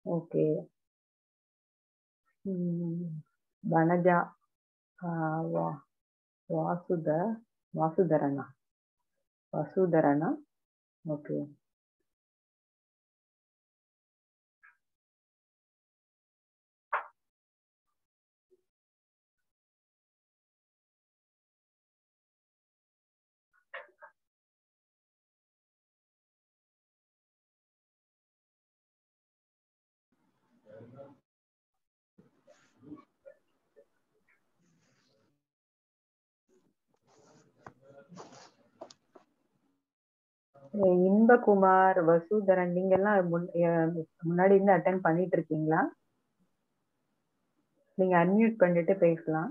Okay ம், வனஜா ஆ, வா வாசுத வாசுதரனா வசுதரனா okay அஹ் இன்பகுமார் வசுதரன் நீங்க எல்லாம் முன்- அஹ் முன்னாடி இருந்து அட்டன் பண்ணிட்டு இருக்கீங்களா நீங்க அன்மியூட் பண்ணிட்டு பேசலாம்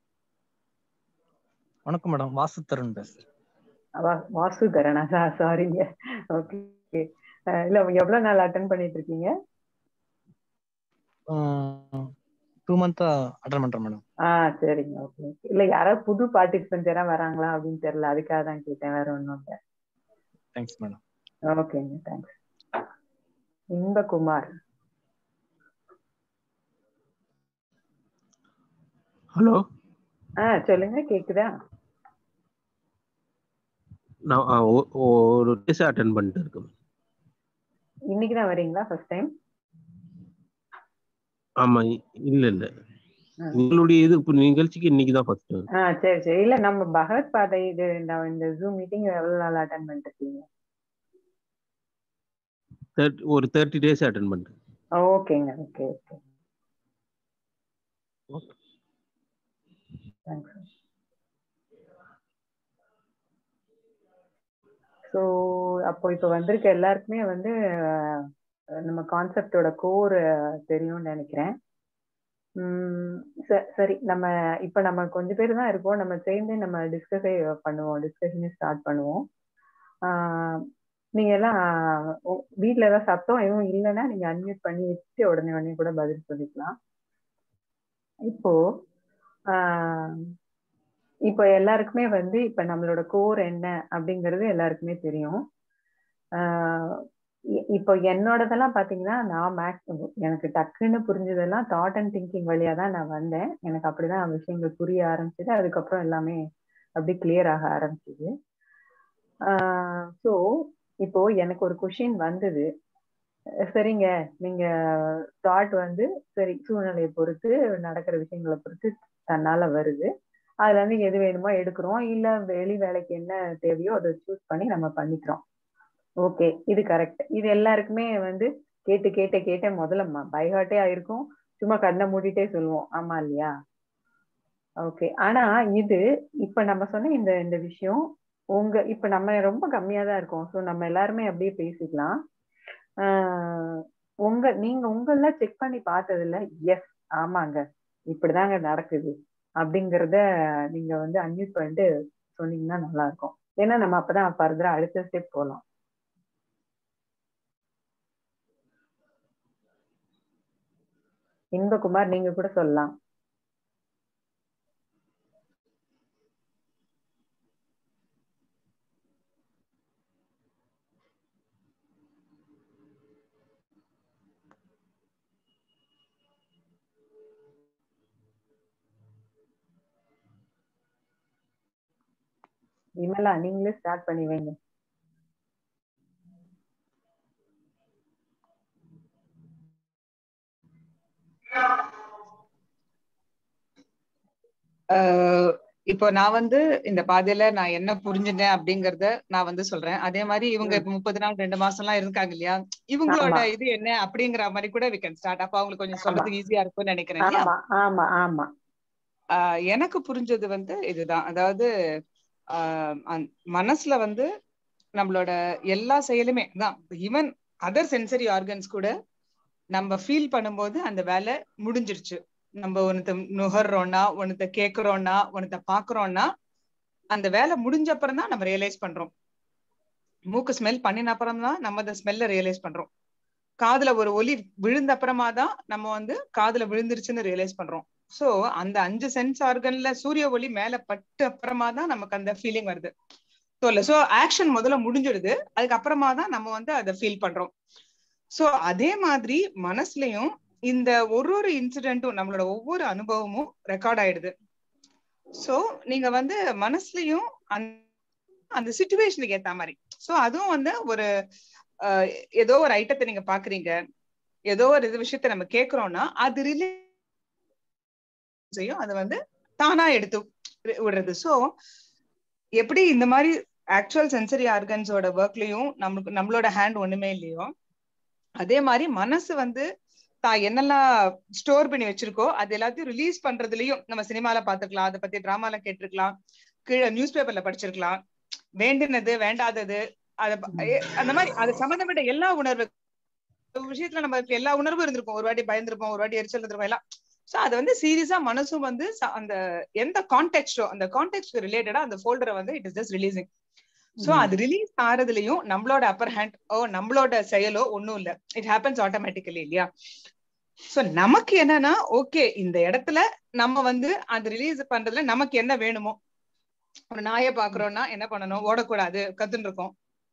வணக்கம் மேடம் வாசுத்தரன் பேசுறேன் வா- வாசுதரனா சாரிங்க ஓகே இல்ல எவ்வளவு நாள் அட்டன் பண்ணிட்டு இருக்கீங்க டூ மந்த்தா அட்டன் பண்றேன் மேடம் ஆ சரிங்க ஓகே இல்ல யாராவது புது பார்ட்டிசிபென்ட் யாராவது வராங்களா அப்படின்னு தெரியல அதுக்காக தான் கேட்டேன் வேற ஒண்ணும் இல்ல தேங்க்ஸ் மேடம் ஓகேங்க தேங்க்ஸ் இன்பகுமார் ஹலோ ஆ சொல்லுங்க கேக்குதா நான் ஆ, ஒ- ஒரு டேஸ் அட்டன் பண்ணிட்டு இருக்கேன் இன்னைக்கு தான் வரீங்களா ஃபர்ஸ்ட் டைம் ஆமா இ- இல்ல இல்ல ஆ. உங்களுடைய இது இப்ப நிகழ்ச்சிக்கு இன்னைக்கு தான் ஃபர்ஸ்ட் ஆ சரி சரி இல்ல நம்ம பகவத் பாதை இது இந்த இந்த ஜூம் மீட்டிங் எவ்வளவு நாள் அட்டன் பண்ணிட்டு இருக்கீங்க ஒரு தேர்ட்டி டேஸ் அட்டன் பண்ணிட்டேன் ஓகேங்க okay okay Okay. Thanks so அப்போ இப்போ வந்திருக்க எல்லாருக்குமே வந்து அஹ், நம்ம கான்செப்டோட கோர் தெரியும்னு நினைக்கிறேன் உம் ச- சரி நம்ம இப்போ நம்ம கொஞ்சம் பேர் தான் இருக்கோம் நம்ம சேர்ந்து நம்ம டிஸ்கஸே பண்ணுவோம் டிஸ்கஷனே ஸ்டார்ட் பண்ணுவோம் ஆஹ் நீங்க எல்லாம் உ- வீட்ல ஏதாவது சத்தம் எதுவும் இல்லைன்னா நீங்க அன்மியூட் பண்ணி வச்சுட்டு உடனே உடனே கூட பதில் சொல்லிக்கலாம் இப்போ ஆஹ் இப்போ எல்லாருக்குமே வந்து இப்ப நம்மளோட கோர் என்ன அப்படிங்கிறது எல்லாருக்குமே தெரியும் ஆஹ் இ- இப்போ என்னோடதெல்லாம் பாத்தீங்கன்னா நான் மேக்ஸ் எனக்கு டக்குன்னு புரிஞ்சதெல்லாம் தாட் அண்ட் திங்கிங் வழியா தான் நான் வந்தேன் எனக்கு அப்படிதான் விஷயங்கள் புரிய ஆரம்பிச்சது அதுக்கப்புறம் எல்லாமே அப்படி கிளியர் ஆக ஆரம்பிச்சது ஸோ இப்போ எனக்கு ஒரு கொஷின் வந்தது அஹ் சரிங்க நீங்க தாட் வந்து சரி சூழ்நிலையை பொறுத்து நடக்கிற விஷயங்களை பொறுத்து தன்னால வருது அதுல இருந்து எது வேணுமோ எடுக்கிறோம் இல்ல வெளி வேலைக்கு என்ன தேவையோ அதை சூஸ் பண்ணி நம்ம பண்ணிக்கிறோம் ஓகே இது கரெக்ட் இது எல்லாருக்குமே வந்து கேட்டு கேட்ட கேட்ட முதல்ல பைஹார்ட்டே ஆயிருக்கும் சும்மா கண்ணை மூடிட்டே சொல்லுவோம் ஆமா இல்லையா ஓகே ஆனா இது இப்ப நம்ம சொன்ன இந்த இந்த விஷயம் உங்க இப்ப நம்ம ரொம்ப கம்மியா தான் இருக்கோம் ஸோ நம்ம எல்லாருமே அப்படியே பேசிக்கலாம் ஆஹ் உங்க நீங்க உங்கள செக் பண்ணி பார்த்ததுல எஸ் ஆமாங்க இப்படிதாங்க நடக்குது அப்படிங்கறத நீங்க வந்து அன்மியூட் பண்ணிட்டு சொன்னீங்கன்னா நல்லா இருக்கும் ஏன்னா நம்ம அப்பதான் ஃபர்தரா அடுத்த ஸ்டெப் போகலாம் இன்பகுமார் நீங்க கூட சொல்லலாம் விமலா நீங்களே ஸ்டார்ட் பண்ணி வைங்க ஆஹ் இப்போ நான் வந்து இந்த பாதையில நான் என்ன புரிஞ்சுட்டேன் அப்படிங்கறத நான் வந்து சொல்றேன் அதே மாதிரி இவங்க இப்ப முப்பது நாள் ரெண்டு மாசம் எல்லாம் இருக்காங்க இல்லையா இவங்களோட ஆமா. இது என்ன அப்படிங்கிற மாதிரி கூட வி கேன் ஸ்டார்ட் அப்ப அவங்களுக்கு கொஞ்சம் சொல்றதுக்கு ஈஸியா இருக்கும்னு நினைக்கிறேன் இல்லையா? ஆமா ஆமா ஆமா ஆஹ் எனக்கு புரிஞ்சது வந்து இதுதான் அதாவது ஆஹ் அந்த மனசுல வந்து நம்மளோட எல்லா செயலுமே தான் ஈவன் அதர் சென்சரி ஆர்கன்ஸ் கூட நம்ம ஃபீல் பண்ணும்போது அந்த வேலை முடிஞ்சிருச்சு நம்ம ஒன்னத்த நுகர்றோம்னா ஒன்னத்த கேக்குறோம்னா ஒன்னத்த பாக்குறோம்னா அந்த வேலை முடிஞ்ச அப்புறம் தான் நம்ம ரியலைஸ் பண்றோம் மூக்கு ஸ்மெல் பண்ணின அப்புறம் தான் நம்ம அந்த ஸ்மெல்ல ரியலைஸ் பண்றோம் காதுல ஒரு ஒலி விழுந்த அப்புறமா தான் நம்ம வந்து காதுல விழுந்துருச்சுன்னு ரியலைஸ் பண்றோம் சோ அந்த அஞ்சு சென்ஸ் ஆர்கன்ல சூரிய ஒளி மேல பட்டு அப்புறமா தான் நமக்கு அந்த ஃபீலிங் வருது ஸோ இல்ல ஸோ ஆக்ஷன் முதல்ல முடிஞ்சிடுது அதுக்கப்புறமா தான் நம்ம வந்து அதை ஃபீல் பண்றோம் சோ அதே மாதிரி மனசுலயும் இந்த ஒரு ஒரு இன்சிடென்ட்டும் நம்மளோட ஒவ்வொரு அனுபவமும் ரெக்கார்ட் ஆயிடுது சோ நீங்க வந்து மனசுலயும் அந்த அந்த சுச்சுவேஷனுக்கு ஏத்த மாதிரி சோ அதுவும் வந்து ஒரு அஹ், ஏதோ ஒரு ஐட்டத்தை நீங்க பாக்குறீங்க ஏதோ ஒரு இது விஷயத்த நம்ம கேக்குறோம்னா அது ரிலே செய்யும் அது வந்து தானா எடுத்து வி- விடுறது சோ எப்படி இந்த மாதிரி ஆக்சுவல் சென்சரி ஆர்கன்ஸோட ஒர்க்லயும் நம்மளுக்கு நம்மளோட ஹேண்ட் ஒண்ணுமே இல்லையோ அதே மாதிரி மனசு வந்து தான் என்னெல்லாம் ஸ்டோர் பண்ணி வச்சிருக்கோ அது எல்லாத்தையும் ரிலீஸ் பண்றதுலயும் நம்ம சினிமால பாத்துக்கலாம் அதை பத்தி டிராமால கேட்டிருக்கலாம் கீழே நியூஸ் பேப்பர்ல படிச்சிருக்கலாம் வேண்டினது வேண்டாதது அத ப- எ- அந்த மாதிரி அது சம்பந்தப்பட்ட எல்லா உணர்வு ஒரு விஷயத்துல நமக்கு எல்லா உணர்வும் இருந்திருக்கும் ஒரு வாட்டி பயந்திருப்போம் ஒரு வாட்டி எரிச்சல் இருந்திருப்போம் எல்லாம் சோ அது வந்து சீரியஸா மனசும் வந்து ச- அந்த எந்த கான்டெக்டோ அந்த கான்டெக்ட் ரிலேட்டடா அந்த ஃபோல்டரை வந்து it is just releasing so hmm. அது ரிலீஸ் ஆறதுலயும் நம்மளோட அப்பர் ஹேண்ட் ஓ நம்மளோட செயலோ ஒண்ணும் இல்ல இட் ஹேப்பன்ஸ் ஆட்டோமேட்டிக்கலி இல்லையா சோ நமக்கு என்னன்னா ஓகே இந்த இடத்துல நம்ம வந்து அந்த ரிலீஸ் பண்றதுல நமக்கு என்ன வேணுமோ ஒரு நாயை பாக்குறோம்னா என்ன பண்ணணும் ஓடக்கூடாது கத்துன்னு இருக்கோம்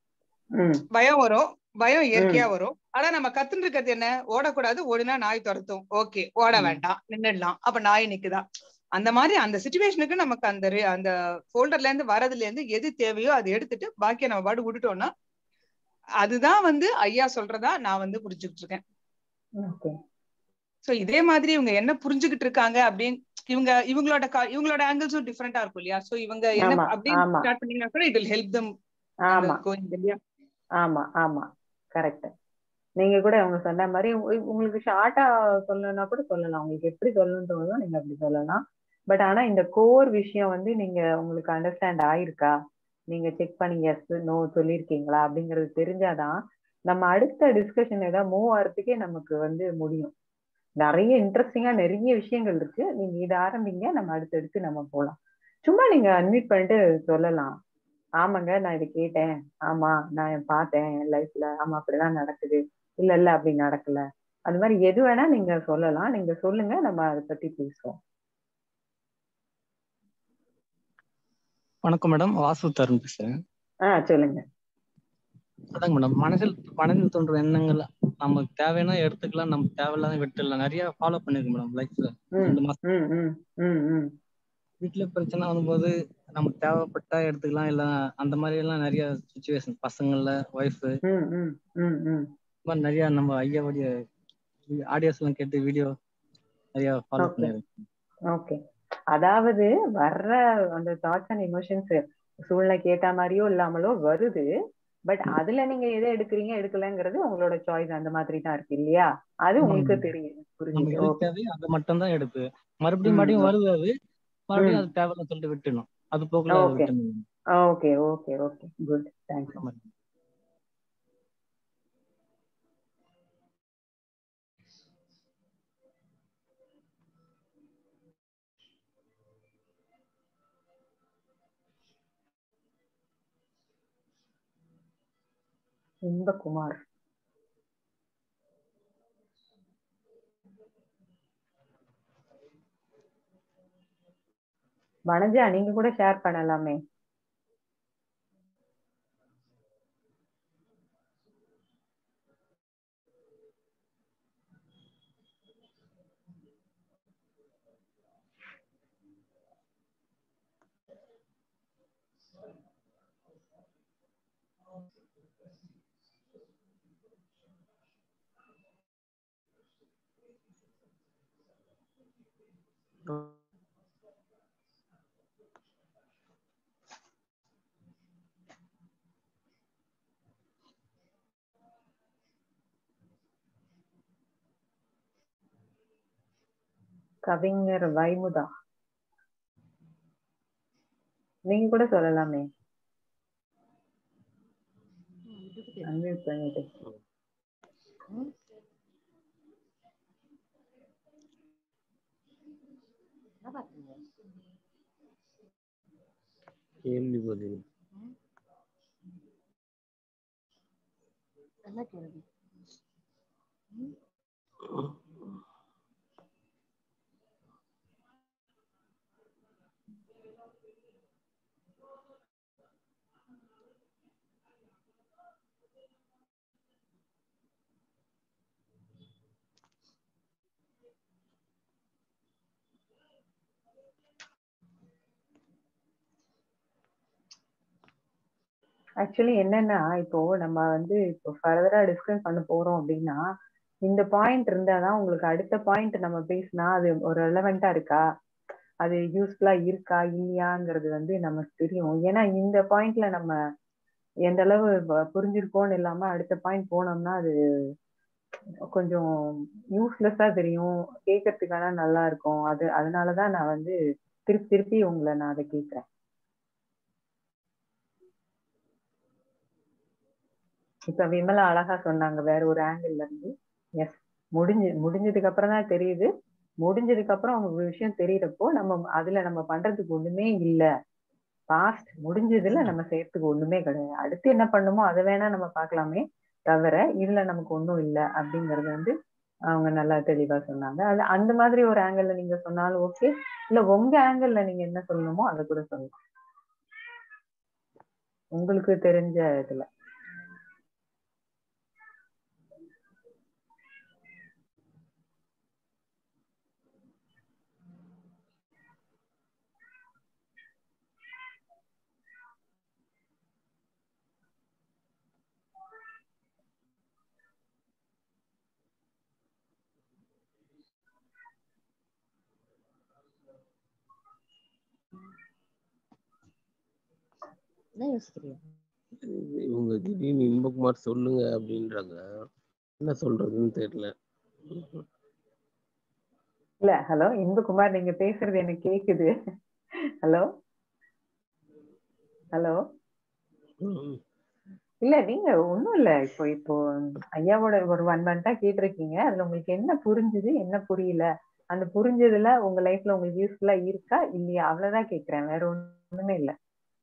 ம் பயம் வரும் பயம் இயற்கையா வரும் ஆனா நம்ம கத்துன்னு இருக்கிறது என்ன ஓடக்கூடாது ஓடினா நாய் துரத்தும் ஓகே ஓட ம். வேண்டாம் நின்னுடலாம் அப்ப நாய் நிக்குதா அந்த மாதிரி அந்த சுச்சுவேஷனுக்கு நமக்கு அந்த re- அந்த ஃபோல்டர்ல இருந்து வரதுல இருந்து எது தேவையோ அதை எடுத்துட்டு பாக்கிய நம்ம பாட்டு விட்டுட்டோம்னா அதுதான் வந்து ஐயா சொல்றதா நான் வந்து புரிஞ்சுக்கிட்டு இருக்கேன் ஓகே சோ இதே மாதிரி இவங்க என்ன புரிஞ்சுகிட்டு இருக்காங்க அப்படின்னு இவங்க இவங்களோட கா- இவங்களோட ஆங்கிள்ஸும் டிஃப்ரெண்டா இருக்கும் இல்லையா சோ இவங்க என்ன ஆமா, அப்படின்னு ஆமா. ஸ்டார்ட் பண்ணீங்கன்னா கூட இட் வில் ஹெல்ப் தம் ஆமா கோயிங் இல்லையா ஆமா ஆமா கரெக்ட் நீங்க கூட அவங்க சொன்ன மாதிரி உ- உங்களுக்கு ஷார்ட்டா சொல்லணும்னா கூட சொல்லலாம் உங்களுக்கு எப்படி சொல்லணும்னு தோணுதோ நீங்க அப்படி சொல்லலாம் பட் ஆனா இந்த கோர் விஷயம் வந்து நீங்க உங்களுக்கு அண்டர்ஸ்டாண்ட் ஆயிருக்கா நீங்க செக் பண்ணி எஸ் நோ சொல்லியிருக்கீங்களா அப்படிங்கிறது தெரிஞ்சாதான் நம்ம அடுத்த டிஸ்கஷன் ஏதாவது மூவ் ஆகிறதுக்கே நமக்கு வந்து முடியும் நிறைய இன்ட்ரெஸ்டிங்கா நிறைய விஷயங்கள் இருக்கு நீங்க இதை ஆரம்பிங்க நம்ம அடுத்தடுத்து நம்ம போலாம் சும்மா நீங்க அட்மிட் பண்ணிட்டு சொல்லலாம் ஆமாங்க நான் இதை கேட்டேன் ஆமா நான் பார்த்தேன் என் லைஃப்ல ஆமா அப்படிதான் நடக்குது இல்ல இல்ல அப்படி நடக்கல அது மாதிரி எது வேணா நீங்க சொல்லலாம் நீங்க சொல்லுங்க நம்ம அதை பத்தி பேசுவோம் வணக்கம் மேடம் வாசு தருண் பேசுறேன் ஆஹ் சொல்லுங்க அதாங்க மேடம் மனசில் மனதில் தோன்றும் எண்ணங்கள் நமக்கு தேவைன்னா எடுத்துக்கலாம் நம்ம தேவையில்லாத விட்டுலாம் நிறைய ஃபாலோ பண்ணிருக்கு மேடம் லைஃப்ல ம் ரெண்டு மாசம் ம் ம் ம் ம் வீட்டுல பிரச்சனை வரும்போது நம்ம தேவைப்பட்டா எடுத்துக்கலாம் இல்ல அந்த மாதிரி எல்லாம் நிறைய சுச்சுவேஷன் பசங்கள்ல ஒய்ஃப் ம் ம் ம் ம் இந்த மாதிரி நிறைய நம்ம ஐயாவுடைய ஆடியோஸ் எல்லாம் கேட்டு வீடியோ நிறைய ஃபாலோ Okay. பண்ணிருக்கேன் ஓகே அதாவது வர்ற அந்த தாட்ஸ் அண்ட் எமோஷன்ஸ் சூழ்நிலை கேட்ட மாதிரியோ இல்லாமலோ வருது பட் அதுல நீங்க எதை எடுக்கிறீங்க எடுக்கலங்கிறது உங்களோட சாய்ஸ் அந்த மாதிரி தான் இருக்கு இல்லையா அது உங்களுக்கு ஆமா. தெரியும் நம்ம புரிஞ்சுது எது ஓகே தேவையோ அதை மட்டும் தான் எடுப்பு மறுபடியும் ம், மறுபடியும் okay. வருது அது மறுபடியும் ம். அது தேவையில்ல சொல்லிட்டு விட்டுணும் அது போக்குல அதை Okay. விட்டுணும் okay okay okay good thanks ஆமா. இன்பகுமார் வனஜா நீங்க கூட ஷேர் பண்ணலாமே கவிஞர் வைமுதா நீங்க கூட சொல்லலாமே அன்மியூட் பண்ணிட்டு கேள்வி பதில் ஆக்சுவலி என்னன்னா இப்போ நம்ம வந்து இப்போ ஃபர்தரா டிஸ்கஸ் பண்ண போறோம் அப்படின்னா இந்த பாயிண்ட் இருந்தாதான் உங்களுக்கு அடுத்த பாயிண்ட் நம்ம பேசினா அது ஒரு ரெலவெண்டா இருக்கா அது யூஸ்ஃபுல்லா இருக்கா இல்லையாங்கிறது வந்து நமக்கு தெரியும் ஏன்னா இந்த பாயிண்ட்ல நம்ம எந்த அளவு ப- புரிஞ்சிருக்கோம்னு இல்லாம அடுத்த பாயிண்ட் போனோம்னா அது கொஞ்சம் யூஸ்லெஸ்ஸா தெரியும் கேட்கறதுக்கான நல்லா இருக்கும் அது அதனாலதான் நான் வந்து திருப்பி திருப்பி உங்களை நான் அதை கேட்கிறேன் இப்ப விமலா அழகா சொன்னாங்க வேற ஒரு ஆங்கிள் இருந்து எஸ் முடிஞ்சு முடிஞ்சதுக்கு அப்புறம் தான் தெரியுது முடிஞ்சதுக்கு அப்புறம் அவங்க ஒரு விஷயம் தெரியறப்போ நம்ம அதுல நம்ம பண்றதுக்கு ஒண்ணுமே இல்ல பாஸ்ட் முடிஞ்சதுல நம்ம செய்யறதுக்கு ஒண்ணுமே கிடையாது அடுத்து என்ன பண்ணுமோ அதை வேணா நம்ம பார்க்கலாமே தவிர இதுல நமக்கு ஒண்ணும் இல்ல அப்படிங்கறது வந்து அவங்க நல்லா தெளிவா சொன்னாங்க அது அந்த மாதிரி ஒரு ஆங்கிள் நீங்க சொன்னாலும் ஓகே இல்ல உங்க ஆங்கிள் நீங்க என்ன சொல்லணுமோ அதை கூட சொல்லலாம் உங்களுக்கு தெரிஞ்ச இதுல என்ன யோசிக்கிறீங்க இவங்க திடீர்னு இன்பகுமார் சொல்லுங்க அப்படின்றாங்க என்ன சொல்றதுன்னு தெரியல இல்ல ஹலோ இன்பகுமார் நீங்க பேசுறது எனக்கு கேக்குது ஹலோ ஹலோ ம். இல்ல நீங்க ஒண்ணும் இல்ல இப்போ இப்போ ஐயாவோட ஒரு ஒன் மந்தா கேட்டிருக்கீங்க அதுல உங்களுக்கு என்ன புரிஞ்சுது என்ன புரியல அந்த புரிஞ்சதுல உங்க லைஃப்ல உங்களுக்கு யூஸ்ஃபுல்லா இருக்கா இல்லையா அவ்வளவுதான் கேக்குறேன் வேற ஒண்ணுமே இல்ல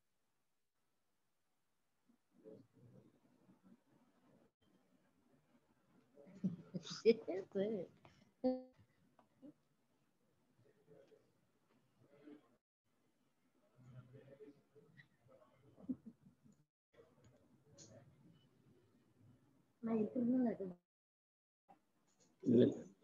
நான் இருக்கிறது இல்ல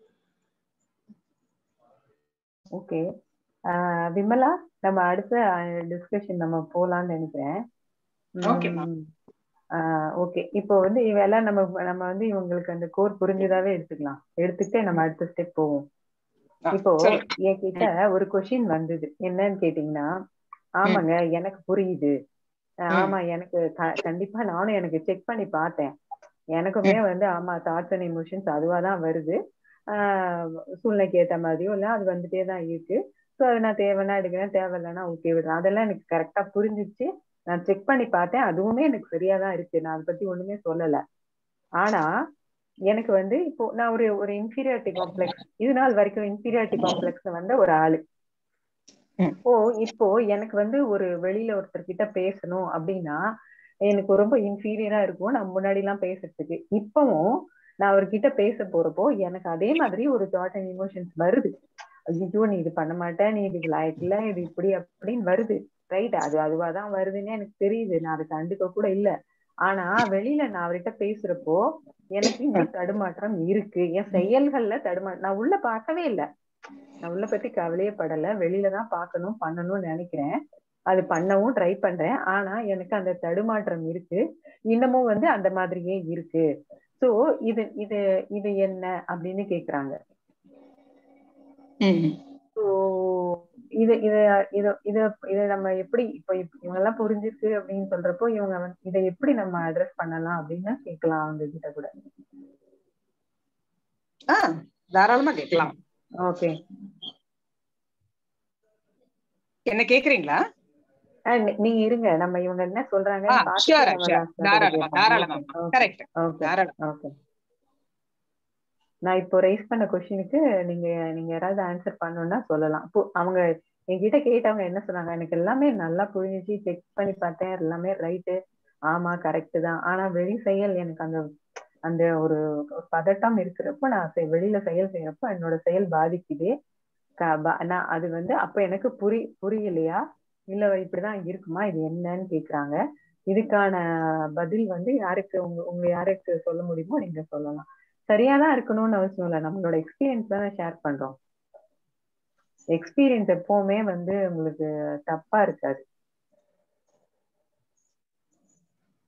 ஓகே விமலா நம்ம அடுத்த டிஸ்கஷன் நம்ம போலாம்னு நினைக்கிறேன் Okay, ma'am. ஓகே இப்போ வந்து இவெல்லாம் நம்ம நம்ம வந்து இவங்களுக்கு அந்த கோர் புரிஞ்சதாவே எடுத்துக்கலாம் எடுத்துட்டு நம்ம அடுத்த ஸ்டெப் போவோம் ஆ, இப்போ சொல்லுங்க. என்கிட்ட ஒரு கொஷின் வந்தது என்னன்னு கேட்டீங்கன்னா ஆமாங்க எனக்கு புரியுது அஹ் ம். ஆமா எனக்கு க- கண்டிப்பா நானும் எனக்கு செக் பண்ணி பார்த்தேன் எனக்குமே வந்து ஆமா தாட்ஸ் அண்ட் எமோஷன்ஸ் அதுவாதான் வருது ஆஹ் சூழ்நிலைக்கு ஏத்த மாதிரியும் இல்ல அது வந்துட்டே தான் இருக்கு ஸோ அது நான் தேவைன்னா எடுக்கிறேன் தேவையில்லைன்னா ஓகே விடுறேன் அதெல்லாம் எனக்கு கரெக்டா புரிஞ்சிச்சு நான் செக் பண்ணி பார்த்தேன் அதுவுமே எனக்கு சரியா தான் இருக்கு நான் அதை பத்தி ஒண்ணுமே சொல்லல ஆனா எனக்கு வந்து இப்போ நான் ஒரு ஒரு இன்ஃபீரியாரிட்டி காம்ப்ளெக்ஸ் இது நாள் வரைக்கும் இன்ஃபீரியாரிட்டி காம்ப்ளெக்ஸ் வந்த ஒரு ஆளு ம். இப்போ இப்போ எனக்கு வந்து ஒரு வெளியில ஒருத்தர் கிட்ட பேசணும் அப்படின்னா எனக்கு ரொம்ப இன்ஃபீரியரா இருக்கும் நான் முன்னாடி எல்லாம் பேசுறதுக்கு இப்பவும் நான் அவர்கிட்ட பேச போறப்போ எனக்கு அதே மாதிரி ஒரு தாட் அண்ட் இமோஷன்ஸ் வருது ஐயோ நீ இது பண்ண மாட்ட நீ இதுக்கு லாயக்கு இல்ல இது இப்படி அப்படின்னு வருது ரைட் அது அதுவாதான் வருதுன்னு எனக்கு தெரியுது நான் அதை கண்டுக்க கூட இல்ல ஆனா வெளியில நான் அவர்கிட்ட பேசுறப்போ எனக்கு இந்த தடுமாற்றம் இருக்கு என் செயல்கள்ல தடுமா நான் உள்ள பார்க்கவே இல்ல நான் உள்ள பத்தி கவலையே படல வெளியில தான் பார்க்கணும் பண்ணணும்னு நினைக்கிறேன் அது பண்ணவும் ட்ரை பண்றேன் ஆனா எனக்கு அந்த தடுமாற்றம் இருக்கு இன்னமும் வந்து அந்த மாதிரியே இருக்கு சோ இது இது இது என்ன அப்படின்னு கேக்குறாங்க ம். ஸோ இது இத இத இத இத நம்ம எப்படி இப்போ இப்ப இவங்க எல்லாம் புரிஞ்சிருக்கு அப்படின்னு சொல்றப்போ இவங்க வந்து இதை எப்படி நம்ம அட்ரஸ் பண்ணலாம் அப்படின்னு கேட்கலாம் அவங்க கிட்ட கூட ஆ தாராளமா கேட்கலாம் ஓகே என்ன கேக்குறீங்களா நீங்க இருங்க நம்ம இவங்க என்ன சொல்றாங்க ஆ, sure, sure. தாராளமா, தாராளமா. கரெக்ட் ஓகே தாராளம் ஓகே நான் இப்போ ரைஸ் பண்ண கொஸ்டினுக்கு நீங்க நீங்க யாராவது ஆன்சர் பண்ணணும்னா சொல்லலாம் இப்போ அவங்க என்கிட்ட கேட்டவங்க என்ன சொன்னாங்க எனக்கு எல்லாமே நல்லா புரிஞ்சுச்சு செக் பண்ணி பார்த்தேன் எல்லாமே ரைட்டு ஆமா கரெக்ட் தான் ஆனா வெளி செயல் எனக்கு அந்த அந்த ஒரு பதட்டம் இருக்கிறப்போ நான் செ- வெளியில செயல் செய்யறப்போ என்னோட செயல் பாதிக்குது க- ப- நான் அது வந்து அப்ப எனக்கு புரி புரியலையா இல்ல இப்படிதான் இருக்குமா இது என்னன்னு கேக்குறாங்க இதுக்கான பதில் வந்து யாருக்கு உங்க உங்க யாருக்கு சொல்ல முடியுமோ நீங்க சொல்லலாம் சரியாதான் இருக்கணும்னு அவசியம் இல்லை நம்மளோட எக்ஸ்பீரியன்ஸ் தானே ஷேர் பண்றோம் எக்ஸ்பீரியன்ஸ் எப்பவுமே வந்து உங்களுக்கு தப்பா இருக்காது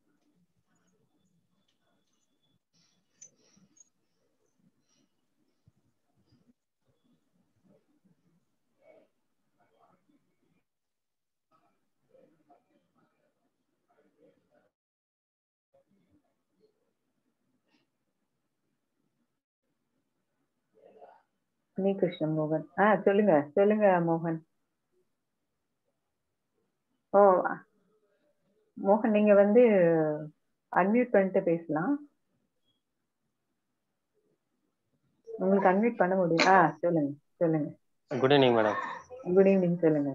நீ கிருஷ்ண மோகன் ஆ சொல்லுங்க சொல்லுங்க மோகன் ஓ மோகன் நீங்க வந்து அன்மியூட் பண்ணிட்டு பேசலாம் உங்களுக்கு அன்மியூட் பண்ண முடியும் ஆ சொல்லுங்க சொல்லுங்க good evening madam good evening சொல்லுங்க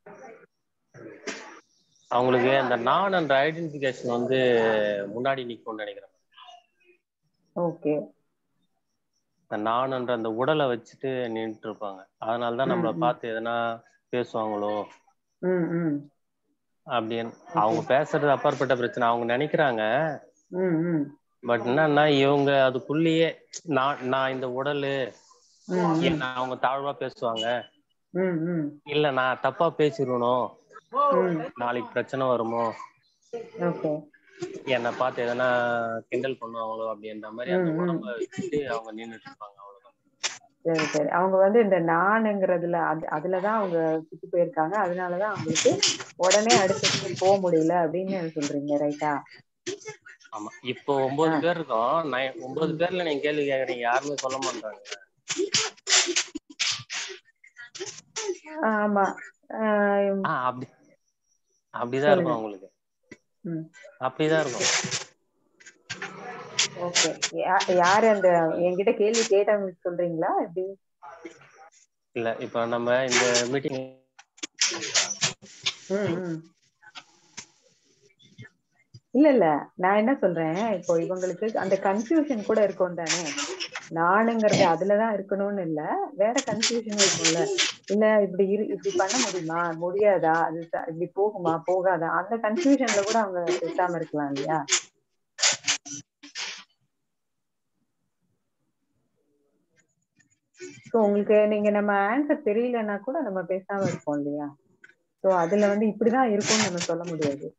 அவங்களுக்கு அந்த நான் என்ற ஐடென்டிஃபிகேஷன் வந்து முன்னாடி நிக்கும்னு நினைக்கிறேன் ஓகே அந்த நான் என்ற அந்த உடலை வச்சுட்டு நின்றுட்டு இருப்பாங்க அதனால தான் நம்மளை ம், ம். பார்த்து எதனா பேசுவாங்களோ ம் ம் அப்படின்னு அவங்க பேசுறது அப்பாற்பட்ட பிரச்சனை அவங்க நினைக்கிறாங்க ம் ம் பட் என்னன்னா இவங்க அதுக்குள்ளேயே நான் நான் இந்த உடலு ம் என்ன அவங்க தாழ்வா பேசுவாங்க ம் ம் இல்ல நான் தப்பா பேசிடணும் ம் நாளைக்கு பிரச்சனை வருமோ ஓகே என்னை பார்த்து எதனா கிண்டல் பண்ணுவாங்களோ அப்படின்ற மாதிரி அந்த ம், ம். உடம்ப வச்சுட்டு அவங்க நின்றுட்டு இருப்பாங்க அவ்வளவுதான் சரி சரி அவங்க வந்து இந்த நானுங்கிறதுல அது அதுலதான் அவங்க சுத்தி போயிருக்காங்க அதனாலதான் அவங்களுக்கு உடனே அடுத்து போக முடியல அப்படின்னு சொல்றீங்க ரைட்டா ஆமா இப்போ ஒன்பது ஆ. பேர் இருக்கோம் நை- ஒன்பது பேர்ல நீங்க கேள்வி கேக்குறீங்க யாருமே சொல்ல மாட்டாங்க ஆமா ஆஹ் ஆ அப்படி அப்படிதான் இருக்கும் அவங்களுக்கு ம். அப்படிதான் இருக்கும் ஓகே யாரு அந்த என்கிட்ட கேள்வி கேட்டவங்களுக்கு சொல்றீங்களா எப்படி இல்ல இப்ப நம்ம இந்த மீட்டிங் ம், ம். இல்ல இல்ல நான் என்ன சொல்றேன் இப்போ இவங்களுக்கு அந்த கன்ஃபியூஷன் கூட இருக்கும் தானே நானுங்கிறது அதுலதான் இருக்கணும்னு இல்ல வேற கன்ஃபியூஷன் இருக்கும்ல இல்ல இப்படி இரு இப்படி பண்ண முடியுமா முடியாதா அது ச- இப்படி போகுமா போகாதா அந்த கன்ஃபியூஷன்ல கூட அவங்க பேசாம இருக்கலாம் இல்லையா ஸோ உங்களுக்கு நீங்க நம்ம ஆன்சர் தெரியலன்னா கூட நம்ம பேசாம இருப்போம் இல்லையா ஸோ அதுல வந்து இப்படிதான் இருக்கும்னு நம்ம சொல்ல முடியாது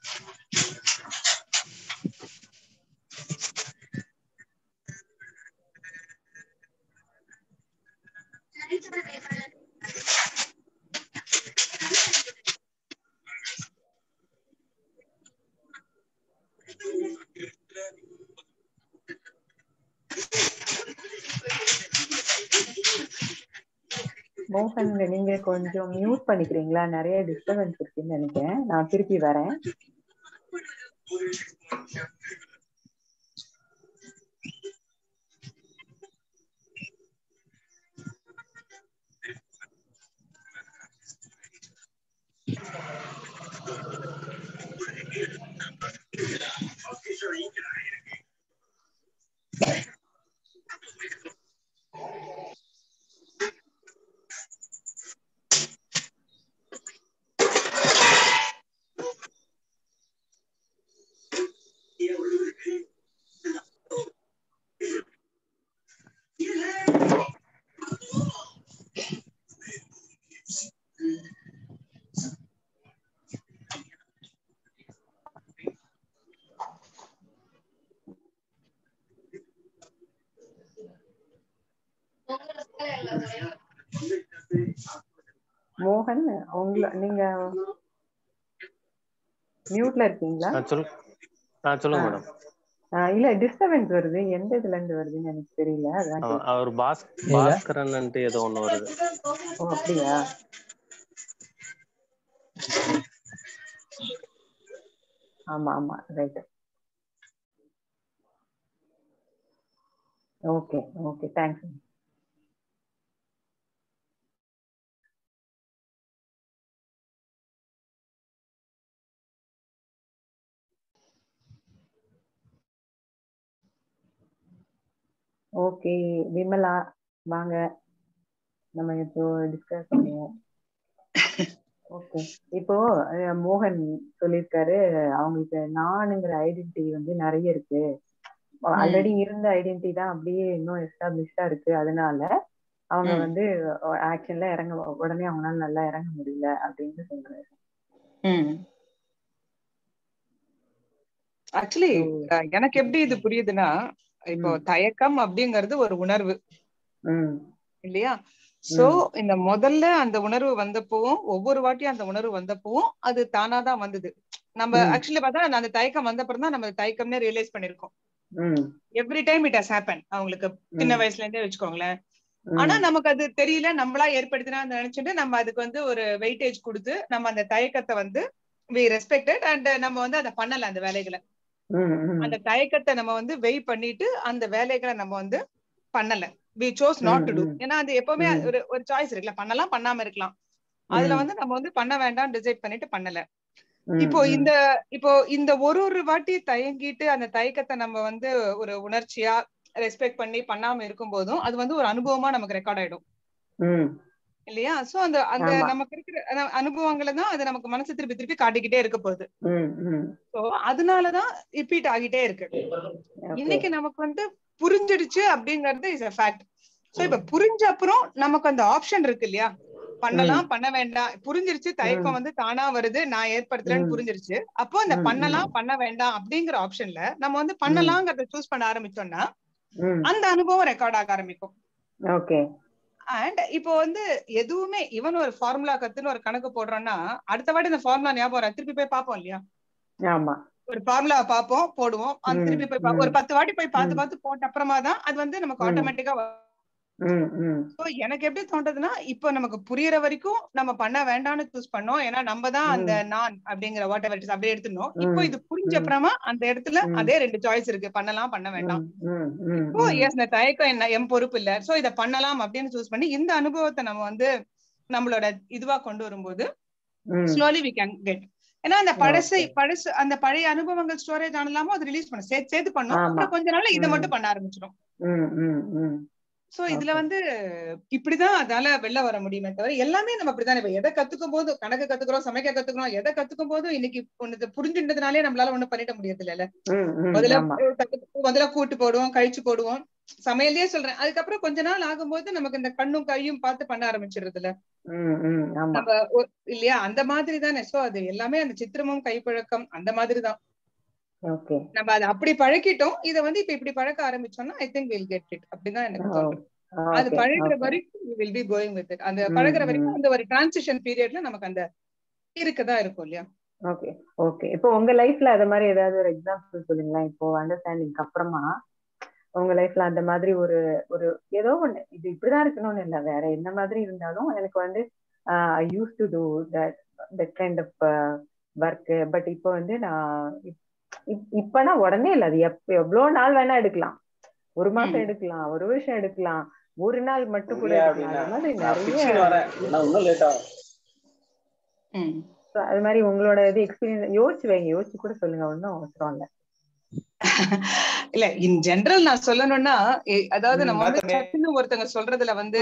மோகன் நீங்க கொஞ்சம் மியூட் பண்ணிக்கிறீங்களா நிறைய டிஸ்டர்பன்ஸ் இருக்குன்னு நினைக்கிறேன் நான் திருப்பி வரேன் மோகன் உங்கள நீங்க மியூட்ல இருக்கீங்களா ஆ, சொல்லு ஆ சொல்லுங்க மேடம் ஆஹ் இல்ல டிஸ்டர்பன்ஸ் வருது எந்த இதுல இருந்து வருதுன்னு எனக்கு தெரியல அதான் கேட்டேன். அவர் பாஸ் பாஸ்கரன்ட்டு ஏதோ ஒண்ணு வருது ஓ அப்படியா ஆமா ஆமா right okay okay thanks okay Vimala வாங்க நம்ம இப்போ டிஸ்கஸ் பண்ணுவோம் ஓகே இப்போ அஹ், மோகன் சொல்லியிருக்காரு அவங்களுக்கு நானுங்கிற ஐடென்டிட்டி வந்து நிறைய இருக்கு ஆல்ரெடி இருந்த ஐடென்டிட்டி தான் அப்படியே இன்னும் எஸ்டாப்ளிஷ்டா இருக்கு அதனால அவங்க ம். வந்து ஆக்ஷன்ல இறங்க உடனே அவங்களால நல்லா இறங்க முடியல அப்படின்னு சொல்றாரு ஆக்சுவலி எனக்கு எப்படி இது புரியுதுன்னா இப்போ ம். தயக்கம் அப்படிங்கிறது ஒரு உணர்வு ம் இல்லையா சோ இந்த முதல்ல அந்த உணர்வு வந்தப்பவும் ஒவ்வொரு வாட்டியும் அந்த உணர்வு வந்தப்பவும் அது தானாதான் வந்தது நம்ம ம். ஆக்சுவலி பார்த்தா அந்த தயக்கம் வந்தப்பறம் தான் நம்ம தயக்கம்னே ரியலைஸ் பண்ணிருக்கோம் hmm every time it has happen அவங்களுக்கு சின்ன ம். வயசுல இருந்தே வச்சுக்கோங்களேன் ஆனா நமக்கு அது தெரியல நம்மளா ஏற்படுத்தினா நினைச்சிட்டு நம்ம அதுக்கு வந்து ஒரு வெயிட்டேஜ் கொடுத்து நம்ம அந்த தயக்கத்தை வந்து வி ரெஸ்பெக்டட் அண்ட் நம்ம வந்து அதை பண்ணல அந்த வேலைகளை அந்த தயக்கத்தை நம்ம வந்து வெய் பண்ணிட்டு அந்த வேலைகளை நம்ம வந்து பண்ணல we chose not to do ஏன்னா அது எப்பவுமே ஒரு ஒரு சாய்ஸ் இருக்குல்ல பண்ணலாம் பண்ணாம இருக்கலாம் அதுல வந்து நம்ம வந்து பண்ண வேண்டாம் டிசைட் பண்ணிட்டு பண்ணல இப்போ இந்த இப்போ இந்த ஒரு ஒரு வாட்டி தயங்கிட்டு அந்த தயக்கத்தை நம்ம வந்து ஒரு உணர்ச்சியா ரெஸ்பெக்ட் பண்ணி பண்ணாம இருக்கும் போதும் அது வந்து ஒரு அனுபவமா நமக்கு ரெக்கார்ட் ஆயிடும் இல்லையா சோ அந்த அந்த நமக்கு இருக்கிற அனுபவங்களை தான் அது நமக்கு மனசு திருப்பி திருப்பி காட்டிக்கிட்டே இருக்க போகுது சோ அதனாலதான் ரிப்பீட் ஆகிட்டே இருக்கு இன்னைக்கு நமக்கு வந்து புரிஞ்சிடுச்சு அப்படிங்கறது இஸ் அ ஃபேக்ட் சோ இப்ப புரிஞ்ச அப்புறம் நமக்கு அந்த ஆப்ஷன் இருக்கு இல்லையா பண்ணலாம் பண்ண வேண்டாம் புரிஞ்சிருச்சு தயக்கம் வந்து தானா வருது நான் ஏற்படுத்தலன்னு புரிஞ்சிருச்சு அப்போ இந்த பண்ணலாம் பண்ண வேண்டாம் அப்படிங்கிற ஆப்ஷன்ல நம்ம வந்து பண்ணலாங்கிறத சூஸ் பண்ண ஆரம்பிச்சோம்னா அந்த அனுபவம் ரெக்கார்ட் ஆக ஆரம்பிக்கும் ஓகே அண்ட் இப்போ வந்து எதுவுமே இவன் ஒரு ஃபார்முலா கத்துன்னு ஒரு கணக்கு போடுறோம்னா அடுத்த வாட்டி இந்த ஃபார்முலா ஞாபகம் வர திருப்பி போய் பார்ப்போம் இல்லையா ஆமா ஒரு ஃபார்முலா பார்ப்போம் போடுவோம் அது திருப்பி போய் ஒரு பத்து வாட்டி போய் பார்த்து பார்த்து போட்ட அப்புறமா தான் அது வந்து நமக்கு ஆட்டோமேட்டிக்கா எனக்கு எப்படி தோன்றதுன்னா இப்போ நமக்கு புரியற வரைக்கும் நம்ம பண்ண வேண்டாம்னு சூஸ் பண்ணோம் ஏன்னா நம்ம தான் அந்த நான் அப்படிங்கிற வாட் எவர் அப்படியே எடுத்துனோம் இப்போ இது புரிஞ்ச அப்புறமா அந்த இடத்துல அதே ரெண்டு சாய்ஸ் இருக்கு பண்ணலாம் பண்ண வேண்டாம் இப்போ எஸ் இந்த தயக்கம் என்ன என் பொறுப்பு இல்ல சோ இத பண்ணலாம் அப்படின்னு சூஸ் பண்ணி இந்த அனுபவத்தை நம்ம வந்து நம்மளோட இதுவா கொண்டு வரும்போது ஸ்லோலி வி கேன் கெட் ஏன்னா அந்த பழசை பழசு அந்த பழைய அனுபவங்கள் ஸ்டோரேஜ் ஆனலாமோ அது ரிலீஸ் பண்ண சேர்த்து சேர்த்து பண்ணோம் அப்புறம் கொஞ்ச நாள்ல இதை மட்டும் பண்ண ஆரம்பிச்சிடும் சோ இதுல வந்து இப்படிதான் அதால வெளில வர முடியுமே தவிர எல்லாமே நம்ம அப்படிதான் இப்ப எதை கத்துக்கும் போது கணக்கு கத்துக்கிறோம் சமைக்க கத்துக்கிறோம் எதை கத்துக்கும் போதும் இன்னைக்கு ஒண்ணு புரிஞ்சுன்றதுனாலே நம்மளால ஒண்ணும் பண்ணிட முடியாது இல்ல முதல்ல முதல்ல கூட்டு போடுவோம் கழிச்சு போடுவோம் சமையலே சொல்றேன் அதுக்கப்புறம் கொஞ்ச நாள் ஆகும்போது நமக்கு இந்த கண்ணும் கையும் பார்த்து பண்ண ஆரம்பிச்சிடுறதுல நம்ம இல்லையா அந்த மாதிரி தானே சோ அது எல்லாமே அந்த சித்திரமும் கைப்பழக்கம் அந்த மாதிரிதான் நம்ம அதை அப்படி பழக்கிட்டோம் இத வந்து இப்ப இப்படி பழக்க ஆரம்பிச்சோம்னா I think will get it அப்படிதான் எனக்கு தோணுது அது பழகுற வரைக்கும் will be going with it அந்த பழகுற வரைக்கும் அந்த ஒரு டிரான்சிஷன் பீரியட்ல நமக்கு அந்த இருக்கதான் இருக்கும் இல்லையா ஓகே ஓகே இப்போ உங்க லைஃப்ல அத மாதிரி ஏதாவது ஒரு எக்ஸாம்பிள் சொல்லுங்களேன் இப்போ அண்டர்ஸ்டாண்டிங் அப்புறமா உங்க லைஃப்ல அந்த மாதிரி ஒரு ஒரு ஏதோ ஒண்ணு இது இப்படிதான் இருக்கணும்னு இல்ல வேற என்ன மாதிரி இருந்தாலும் எனக்கு வந்து I used to do that that kind of work but இப்போ வந்து நான் இப்பனா உடனே இல்ல அது எப்ப எவ்வளவு நாள் வேணா எடுக்கலாம் ஒரு மாசம் எடுக்கலாம் ஒரு வருஷம் எடுக்கலாம் ஒரு நாள் மட்டும் கூட எடுக்கலாம் அது மாதிரி நிறைய அது மாதிரி உங்களோட இது எக்ஸ்பீரியன்ஸ் யோசிச்சு வைங்க யோசிச்சு கூட சொல்லுங்க ஒன்னும் அவசரம் இல்ல இல்ல இன் ஜெனரல் நான் சொல்லணும்னா அதாவது நம்ம வந்து சட்டுன்னு ஒருத்தங்க சொல்றதுல வந்து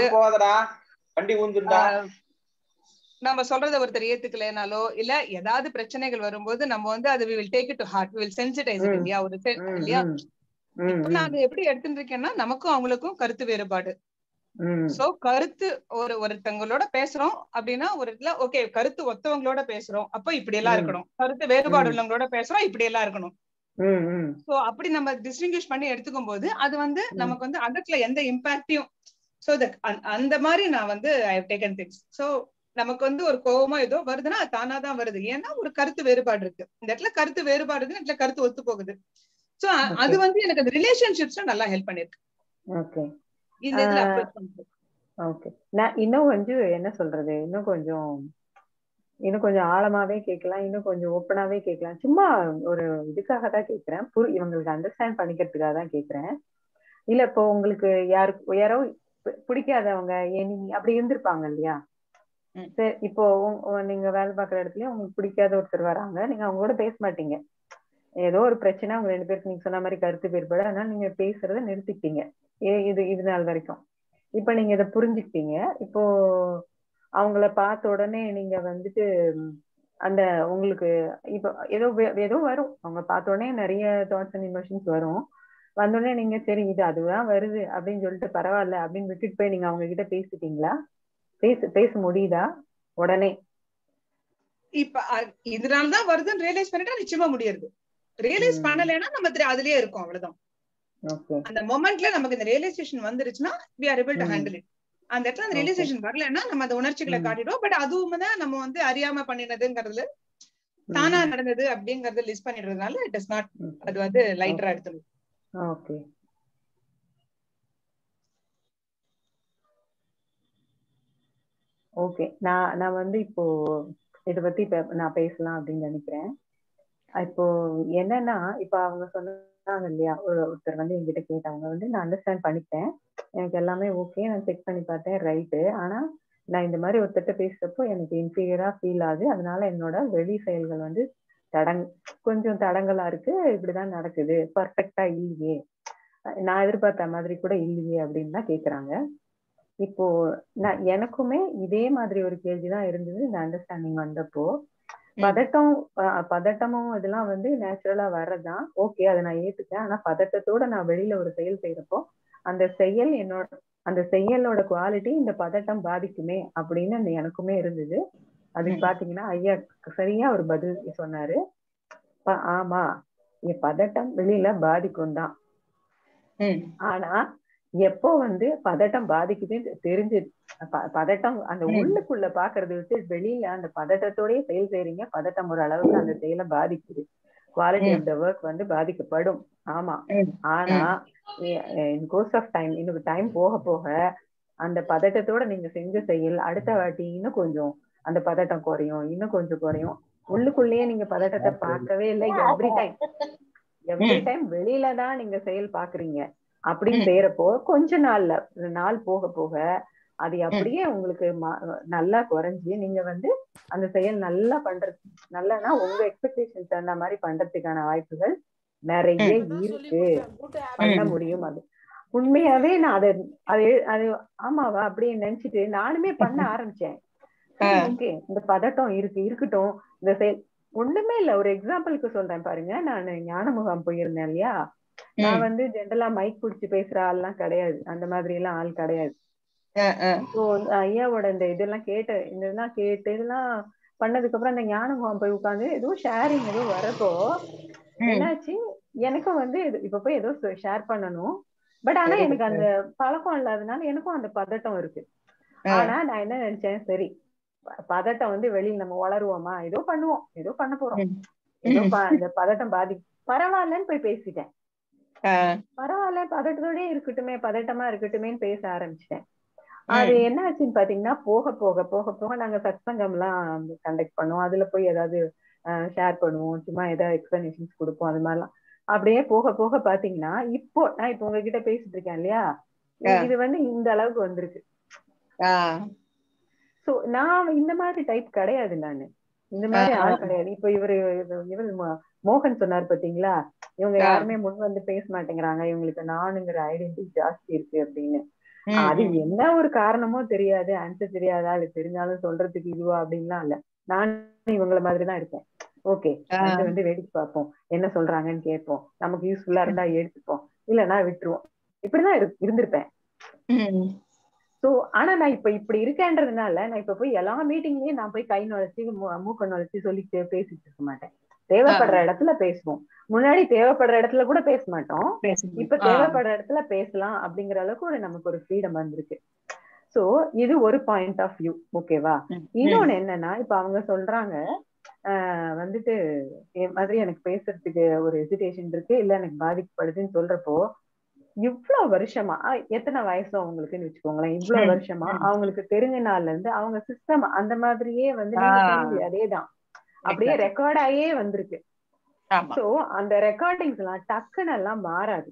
நம்ம சொல்றத ஒருத்தர் ஏத்துக்கலனாலோ இல்ல ஏதாவது பிரச்சனைகள் வரும்போது நம்ம வந்து அது will take it to heart will sensitise இல்லையா ஒரு இல்லையா இப்ப நான் அதை எப்படி எடுத்துட்டு இருக்கேன்னா நமக்கும் அவங்களுக்கும் கருத்து வேறுபாடு சோ கருத்து ஒரு ஒருத்தவங்களோட பேசுறோம் அப்படின்னா ஒரு இடத்துல ஓகே கருத்து ஒத்தவங்களோட பேசுறோம் அப்ப இப்படி எல்லாம் இருக்கணும் கருத்து வேறுபாடு உள்ளவங்களோட பேசுறோம் இப்படி எல்லாம் இருக்கணும் சோ அப்படி நம்ம டிஸ்டிங்விஷ் பண்ணி எடுத்துக்கும் போது அது வந்து நமக்கு வந்து அதத்துல எந்த இம்பாக்டையும் சோ அந்த மாதிரி நான் வந்து ஐ டேக்கன் திங்ஸ் சோ நமக்கு வந்து ஒரு கோபமா ஏதோ வருதுன்னா அது தானாதான் வருது ஏன்னா ஒரு கருத்து வேறுபாடு இருக்கு இந்த இடத்துல கருத்து வேறுபாடு இருக்கு இடத்துல கருத்து ஒத்து போகுது சோ அது வந்து எனக்கு அந்த ரிலேஷன்ஷிப்ஸ்ல நல்லா ஹெல்ப் பண்ணிருக்கு ஓகே இந்த இதுல அப்ரோச் பண்றது ஓகே நான் இன்னும் கொஞ்சம் என்ன சொல்றது இன்னும் கொஞ்சம் இன்னும் கொஞ்சம் ஆழமாவே கேட்கலாம் இன்னும் கொஞ்சம் ஓப்பனாவே கேட்கலாம் சும்மா ஒரு இதுக்காக தான் கேட்கிறேன் புரி இவங்களுக்கு அண்டர்ஸ்டாண்ட் பண்ணிக்கிறதுக்காக தான் கேட்கிறேன் இல்ல இப்போ உங்களுக்கு யாருக்கு யாரோ பிடிக்காதவங்க நீங்க அப்படி இருந்திருப்பாங்க இல்லையா சரி இப்போ நீங்க வேலை பார்க்குற இடத்துலயும் உங்களுக்கு பிடிக்காத ஒருத்தர் வராங்க நீங்க அவங்க கூட பேச மாட்டீங்க ஏதோ ஒரு பிரச்சனை அவங்க ரெண்டு பேருக்கு நீங்க சொன்ன மாதிரி கருத்து வேறுபாடு அதனால நீங்க பேசுறத நிறுத்திட்டீங்க இது இது நாள் வரைக்கும் இப்ப நீங்க இதை புரிஞ்சுக்கிட்டீங்க இப்போ அவங்கள பார்த்த உடனே நீங்க வந்துட்டு அந்த உங்களுக்கு இப்போ ஏதோ ஏதோ வரும் அவங்க பார்த்த உடனே நிறைய தாட்ஸ் அண்ட் இமோஷன்ஸ் வரும் வந்தோடனே நீங்க சரி இது அதுதான் வருது அப்படின்னு சொல்லிட்டு பரவாயில்ல அப்படின்னு விட்டுட்டு போய் நீங்க அவங்க கிட்ட பேசிட்டீங்களா பேச பேச முடியுதா உடனே இப்ப இதனாலதான் வருதுன்னு ரியலைஸ் பண்ணிட்டா நிச்சயமா முடியாது ரியலைஸ் பண்ணலைன்னா நம்ம அதுலயே இருக்கோம் அவ்வளவுதான் அந்த மொமெண்ட்ல நமக்கு இந்த ரியலைசேஷன் வந்துருச்சுன்னா we are able to handle it அந்த இடத்துல அந்த ரியலைசேஷன் வரலன்னா நம்ம அந்த உணர்ச்சிகளை காட்டிடுவோம் பட் அதுவும் தான் நம்ம வந்து அறியாம பண்ணினதுங்கிறதுல தானா நடந்தது அப்படிங்கறத லிஸ்ட் பண்ணிடுறதுனால இட் இஸ் நாட் அது வந்து லைட்டரா எடுத்துடும் ஓகே ஓகே நான் நான் வந்து இப்போ இத பத்தி பே- நான் பேசலாம் அப்படின்னு நினைக்கிறேன் இப்போ என்னன்னா இப்ப அவங்க சொன்னாங்க இல்லையா ஒரு ஒருத்தர் வந்து என்கிட்ட கேட்டாங்க வந்து நான் அண்டர்ஸ்டாண்ட் பண்ணிட்டேன் எனக்கு எல்லாமே ஓகே நான் செக் பண்ணி பார்த்தேன் ரைட்டு ஆனா நான் இந்த மாதிரி ஒருத்தர்ட்ட பேசுறப்போ எனக்கு இன்ஃபீரியரா ஃபீல் ஆகுது அதனால என்னோட வெளி செயல்கள் வந்து தடங் கொஞ்சம் தடங்கலா இருக்கு இப்படிதான் நடக்குது பர்ஃபெக்டா இல்லையே நான் எதிர்பார்த்த மாதிரி கூட இல்லையே அப்படின்னு தான் கேக்குறாங்க இப்போ நான் எனக்குமே இதே மாதிரி ஒரு கேள்விதான் இருந்தது இந்த அண்டர்ஸ்டாண்டிங் வந்தப்போ பதட்டம் அஹ் பதட்டமும் இதெல்லாம் வந்து நேச்சுரலா வர்றதுதான் ஓகே அதை நான் ஏத்துட்டேன் ஆனா பதட்டத்தோட நான் வெளியில ஒரு செயல் செய்யறப்போ அந்த செயல் என்னோட அந்த செயலோட குவாலிட்டி இந்த பதட்டம் பாதிக்குமே அப்படின்னு அந்த எனக்குமே இருந்தது அதுக்கு ம். பாத்தீங்கன்னா ஐயா சரியா ஒரு பதில் சொன்னாரு ப- ஆமா என் பதட்டம் வெளியில பாதிக்கும் தான் ம் ஆனா எப்போ வந்து பதட்டம் பாதிக்குதுன்னு தெரிஞ்சு ப- பதட்டம் அந்த ம். உள்ளுக்குள்ள பாக்குறத விட்டு வெளியில அந்த பதட்டத்தோடயே செயல் செய்றீங்க பதட்டம் ஒரு அளவுக்கு அந்த செயலை பாதிக்குது குவாலிட்டி ம். ஆஃப் த ஒர்க் வந்து பாதிக்கப்படும் ஆமா ம். ஆனா இன் கோர்ஸ் ஆஃப் டைம் இன்னும் டைம் போக போக அந்த பதட்டத்தோட நீங்க செஞ்ச செயல் அடுத்த வாட்டி இன்னும் கொஞ்சம் அந்த பதட்டம் குறையும் இன்னும் கொஞ்சம் குறையும் உள்ளுக்குள்ளேயே நீங்க பதட்டத்தை பார்க்கவே இல்லை every time every hmm. Time வெளியில தான் நீங்க செயல் பாக்குறீங்க அப்படின்னு ம். செய்யறப்போ கொஞ்ச நாள்ல ஒரு நாள் போக போக அது அப்படியே உங்களுக்கு ம- நல்லா குறைஞ்சு நீங்க வந்து அந்த செயல் நல்லா பண்றது நல்லனா உங்க எக்ஸ்பெக்டேஷன் தகுந்த மாதிரி பண்றதுக்கான வாய்ப்புகள் நிறைய இருக்கு பண்ண ம். முடியும் அது உண்மையாவே நான் அதை அது அது ஆமாவா அப்படின்னு நினைச்சிட்டு நானுமே பண்ண ஆரம்பிச்சேன் ஆ. ஓகே இந்த பதட்டம் இருக்கு இருக்கட்டும் இந்த செயல் ஒண்ணுமே இல்ல ஒரு எக்ஸாம்பிளுக்கு சொல்றேன் பாருங்க நான் ஞான முகாம் போயிருந்தேன் இல்லையா நான் வந்து ஜென்ரலா மைக் புடிச்சு பேசுற ஆள்லாம் கிடையாது அந்த மாதிரி எல்லாம் ஆள் கிடையாது ஆ, ஆ. ஸோ ஐயாவோட இந்த இதெல்லாம் கேட்டு இந்த இதெல்லாம் கேட்டு இதெல்லாம் பண்ணதுக்கு அப்புறம் அந்த ஞான முகாம் போய் உட்காந்து ஏதோ ஷேரிங் ஏதோ வரப்போ ம். என்னாச்சு எனக்கும் வந்து இது- இப்ப போய் ஏதோ ஷேர் பண்ணணும் பட் ஆனா Very எனக்கு good. அந்த பழக்கம் இல்லாதனால எனக்கும் அந்த பதட்டம் இருக்கு ஆ. ஆனா நான் என்ன நினைச்சேன் சரி ப- பதட்டம் வந்து வெளியில நம்ம வளருவோமா ஏதோ பண்ணுவோம் ஏதோ பண்ண போறோம் ம். ஏதோ ம். ப- இந்த பதட்டம் பாதி பரவாயில்லன்னு போய் பேசிட்டேன் ஆ. பரவாயில்ல பதட்டத்தோடயே இருக்கட்டுமே பதட்டமா இருக்கட்டுமேன்னு பேச ஆரம்பிச்சிட்டேன் அது என்ன ஆச்சுன்னு பாத்தீங்கன்னா போக போக போக போக நாங்க சத்சங்கம் எல்லாம் கண்டக்ட் பண்ணுவோம் அதுல போய் ஏதாவது ஷேர் பண்ணுவோம் சும்மா ஏதாவது எக்ஸ்பிளனேஷன்ஸ் கொடுப்போம் அது மாதிரிலாம் அப்படியே போக போக பாத்தீங்கன்னா இப்போ நான் இப்போ உங்ககிட்ட பேசிட்டு இருக்கேன் இல்லையா ஆ. இது வந்து இந்த அளவுக்கு வந்திருக்கு ஆ. சோ நான் இந்த மாதிரி டைப் கிடையாது நானு இந்த மாதிரி ஆ. ஆள் கிடையாது இப்ப இவரு இவரு- இவரு மோ- மோகன் சொன்னார் பாத்தீங்களா இவங்க ஆ. யாருமே முன் வந்து பேச மாட்டேங்கிறாங்க இவங்களுக்கு நானுங்கிற ஐடென்டிட்டி ஜாஸ்தி இருக்கு அப்படின்னு ம், அது ம். என்ன ஒரு காரணமோ தெரியாது ஆன்சர் தெரியாதா அது தெரிஞ்சாலும் சொல்றதுக்கு இதுவா அப்படின்லாம் இல்ல நான் இவங்கள மாதிரி தான் இருக்கேன் ஓகே ஆ. வந்து வந்து வேடிக்கை பார்ப்போம் என்ன சொல்றாங்கன்னு கேட்போம் நமக்கு யூஸ்ஃபுல்லா இருந்தா எடுத்துப்போம் இல்லைன்னா விட்டுருவோம் இப்படிதான் இரு- இருந்திருப்பேன் ம். சோ ஆனா நான் இப்ப இப்படி இருக்கேன்றதுனால நான் இப்ப போய் எல்லா மீட்டிங்லயும் நான் போய் கை நுழைச்சு மூ- மூக்க நுழைச்சு சொல்லிட்டு பேசிட்டு இருக்க மாட்டேன் தேவைப்படுற இடத்துல பேசுவோம் முன்னாடி தேவைப்படுற இடத்துல கூட பேச மாட்டோம் பேசுங்க. இப்ப ஆ. தேவைப்படுற இடத்துல பேசலாம் அப்படிங்கிற அளவுக்கு ஒரு நமக்கு ஒரு ஃப்ரீடம் வந்திருக்கு சோ இது ஒரு பாயிண்ட் ஆஃப் வியூ ஓகேவா ம். இன்னொன்னு என்னன்னா இப்ப அவங்க சொல்றாங்க ஆஹ் வந்துட்டு என் மாதிரி எனக்கு பேசுறதுக்கு ஒரு ஹெசிடேஷன் இருக்கு இல்ல எனக்கு பாதிக்கப்படுதுன்னு சொல்றப்போ இவ்வளவு வருஷமா ஆஹ் எத்தனை வயசு அவங்களுக்குன்னு வச்சுக்கோங்களேன் இவ்வளவு ம். வருஷமா ம். அவங்களுக்கு தெரிஞ்ச நாள்ல இருந்து அவங்க சிஸ்டம் அந்த மாதிரியே வந்து நீங்க ஆ. சொன்னீங்களே, அதேதான் அப்படியே Exactly. ரெக்கார்ட் ஆயே வந்திருக்கு ஆமா. சோ அந்த ரெக்கார்டிங்ஸ் எல்லாம் டக்குன்னு எல்லாம் மாறாது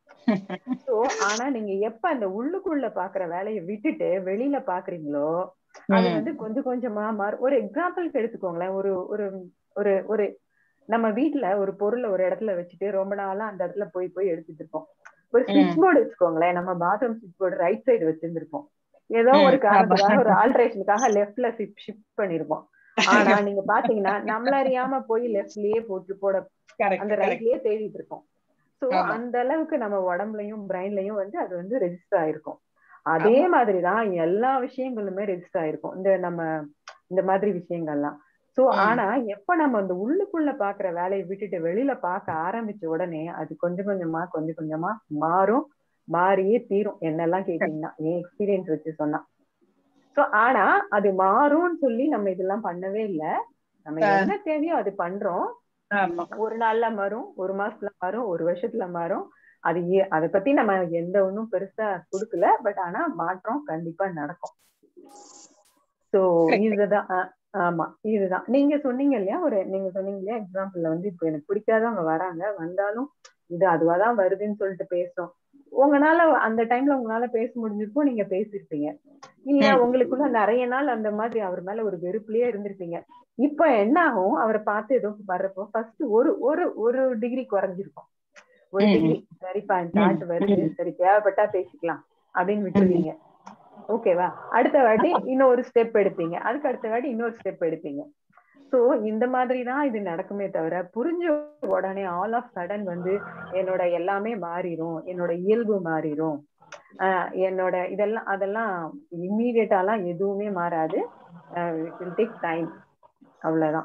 சோ ஆனா நீங்க எப்ப அந்த உள்ளுக்குள்ள பாக்குற வேலையை விட்டுட்டு வெளியில பாக்குறீங்களோ அது ம். வந்து கொஞ்சம் கொஞ்சமா மாறும் ஒரு எக்ஸாம்பிளுக்கு எடுத்துக்கோங்களேன் ஒரு ஒரு ஒரு ஒரு நம்ம வீட்ல ஒரு பொருளை ஒரு இடத்துல வச்சுட்டு ரொம்ப நாளா அந்த இடத்துல போய் போய் எடுத்துட்டு இருக்கோம் ஒரு ஸ்விட்ச் போர்டு வச்சுக்கோங்களேன் நம்ம பாத்ரூம் ஸ்விட்ச் போர்டு ரைட் சைடு வச்சிருந்திருப்போம் ஏதோ ஒரு ம், காரணத்துக்காக ஆமா. ஒரு ஆல்ட்ரேஷனுக்காக லெஃப்ட்ல ஷிஃப்ட் பண்ணிருப்போம் ஆனா நீங்க பாத்தீங்கன்னா நம்மள அறியாம போய் லெஃப்ட்லயே போட்டு போட Correct, அந்த correct. ரைட்லயே தேடிட்டு இருக்கோம் சோ ஆமா. அந்த அளவுக்கு நம்ம உடம்புலயும் பிரெயின்லயும் வந்து அது வந்து ரெஜிஸ்டர் ஆயிருக்கும் அதே மாதிரிதான் எல்லா விஷயங்களுமே ரெஜிஸ்டர் ஆயிருக்கும் இந்த நம்ம இந்த மாதிரி விஷயங்கள்லாம் சோ ம். ஆனா எப்ப நம்ம அந்த உள்ளுக்குள்ள பாக்குற வேலையை விட்டுட்டு வெளியில பார்க்க ஆரம்பிச்ச உடனே அது கொஞ்சம் கொஞ்சமா கொஞ்சம் கொஞ்சமா மாறும் மாறியே தீரும் என்னெல்லாம் கேட்டீங்கன்னா என் எக்ஸ்பீரியன்ஸ் வச்சு சொன்னா சோ ஆனா அது மாறும்னு சொல்லி நம்ம இதெல்லாம் பண்ணவே இல்ல நம்ம ஆ. என்ன தேவையோ அது பண்றோம் ஆமா. ஒரு நாள்ல மாறும் ஒரு மாசத்துல மாறும் ஒரு வருஷத்துல மாறும் அது ஏ- அத பத்தி நம்ம எந்த ஒண்ணும் பெருசா கொடுக்கல பட் ஆனா மாற்றம் கண்டிப்பா நடக்கும் சோ Correct. இதுதான் அஹ், ஆமா இதுதான் நீங்க சொன்னீங்க இல்லையா ஒரு நீங்க சொன்னீங்க இல்லையா எக்ஸாம்பிள்ல வந்து இப்ப எனக்கு பிடிக்காதவங்க வராங்க வந்தாலும் இது அதுவாதான் வருதுன்னு சொல்லிட்டு பேசுறோம் உங்களால அந்த டைம்ல உங்களால பேச முடிஞ்சிருக்கும் நீங்க பேசிருப்பீங்க இல்ல ம். உங்களுக்குள்ள நிறைய நாள் அந்த மாதிரி அவர் மேல ஒரு வெறுப்புலயே இருந்திருப்பீங்க இப்ப என்ன ஆகும் அவரை பார்த்து ஏதோ வர்றப்போ ஃபர்ஸ்ட் ஒரு ஒரு ஒரு டிகிரி குறைஞ்சிருக்கும் ஒரு ம், டிகிரி சரிப்பா இந்த தாட் வருது சரி தேவைப்பட்டா பேசிக்கலாம் அப்படின்னு விட்டுருவீங்க ஓகேவா அடுத்த வாட்டி இன்னொரு ஸ்டெப் எடுப்பீங்க அதுக்கு அடுத்த வாட்டி இன்னொரு ஸ்டெப் எடுப்பீங்க சோ இந்த மாதிரி தான் இது நடக்குமே தவிர புரிஞ்ச உடனே ஆல் ஆஃப் சடன் வந்து என்னோட எல்லாமே மாறிடும் என்னோட இயல்பு மாறிடும் ஆஹ் என்னோட இதெல்லாம் அதெல்லாம் இம்மீடியட்டாலாம் எதுவுமே மாறாது டேக் டைம் அவ்வளவுதான்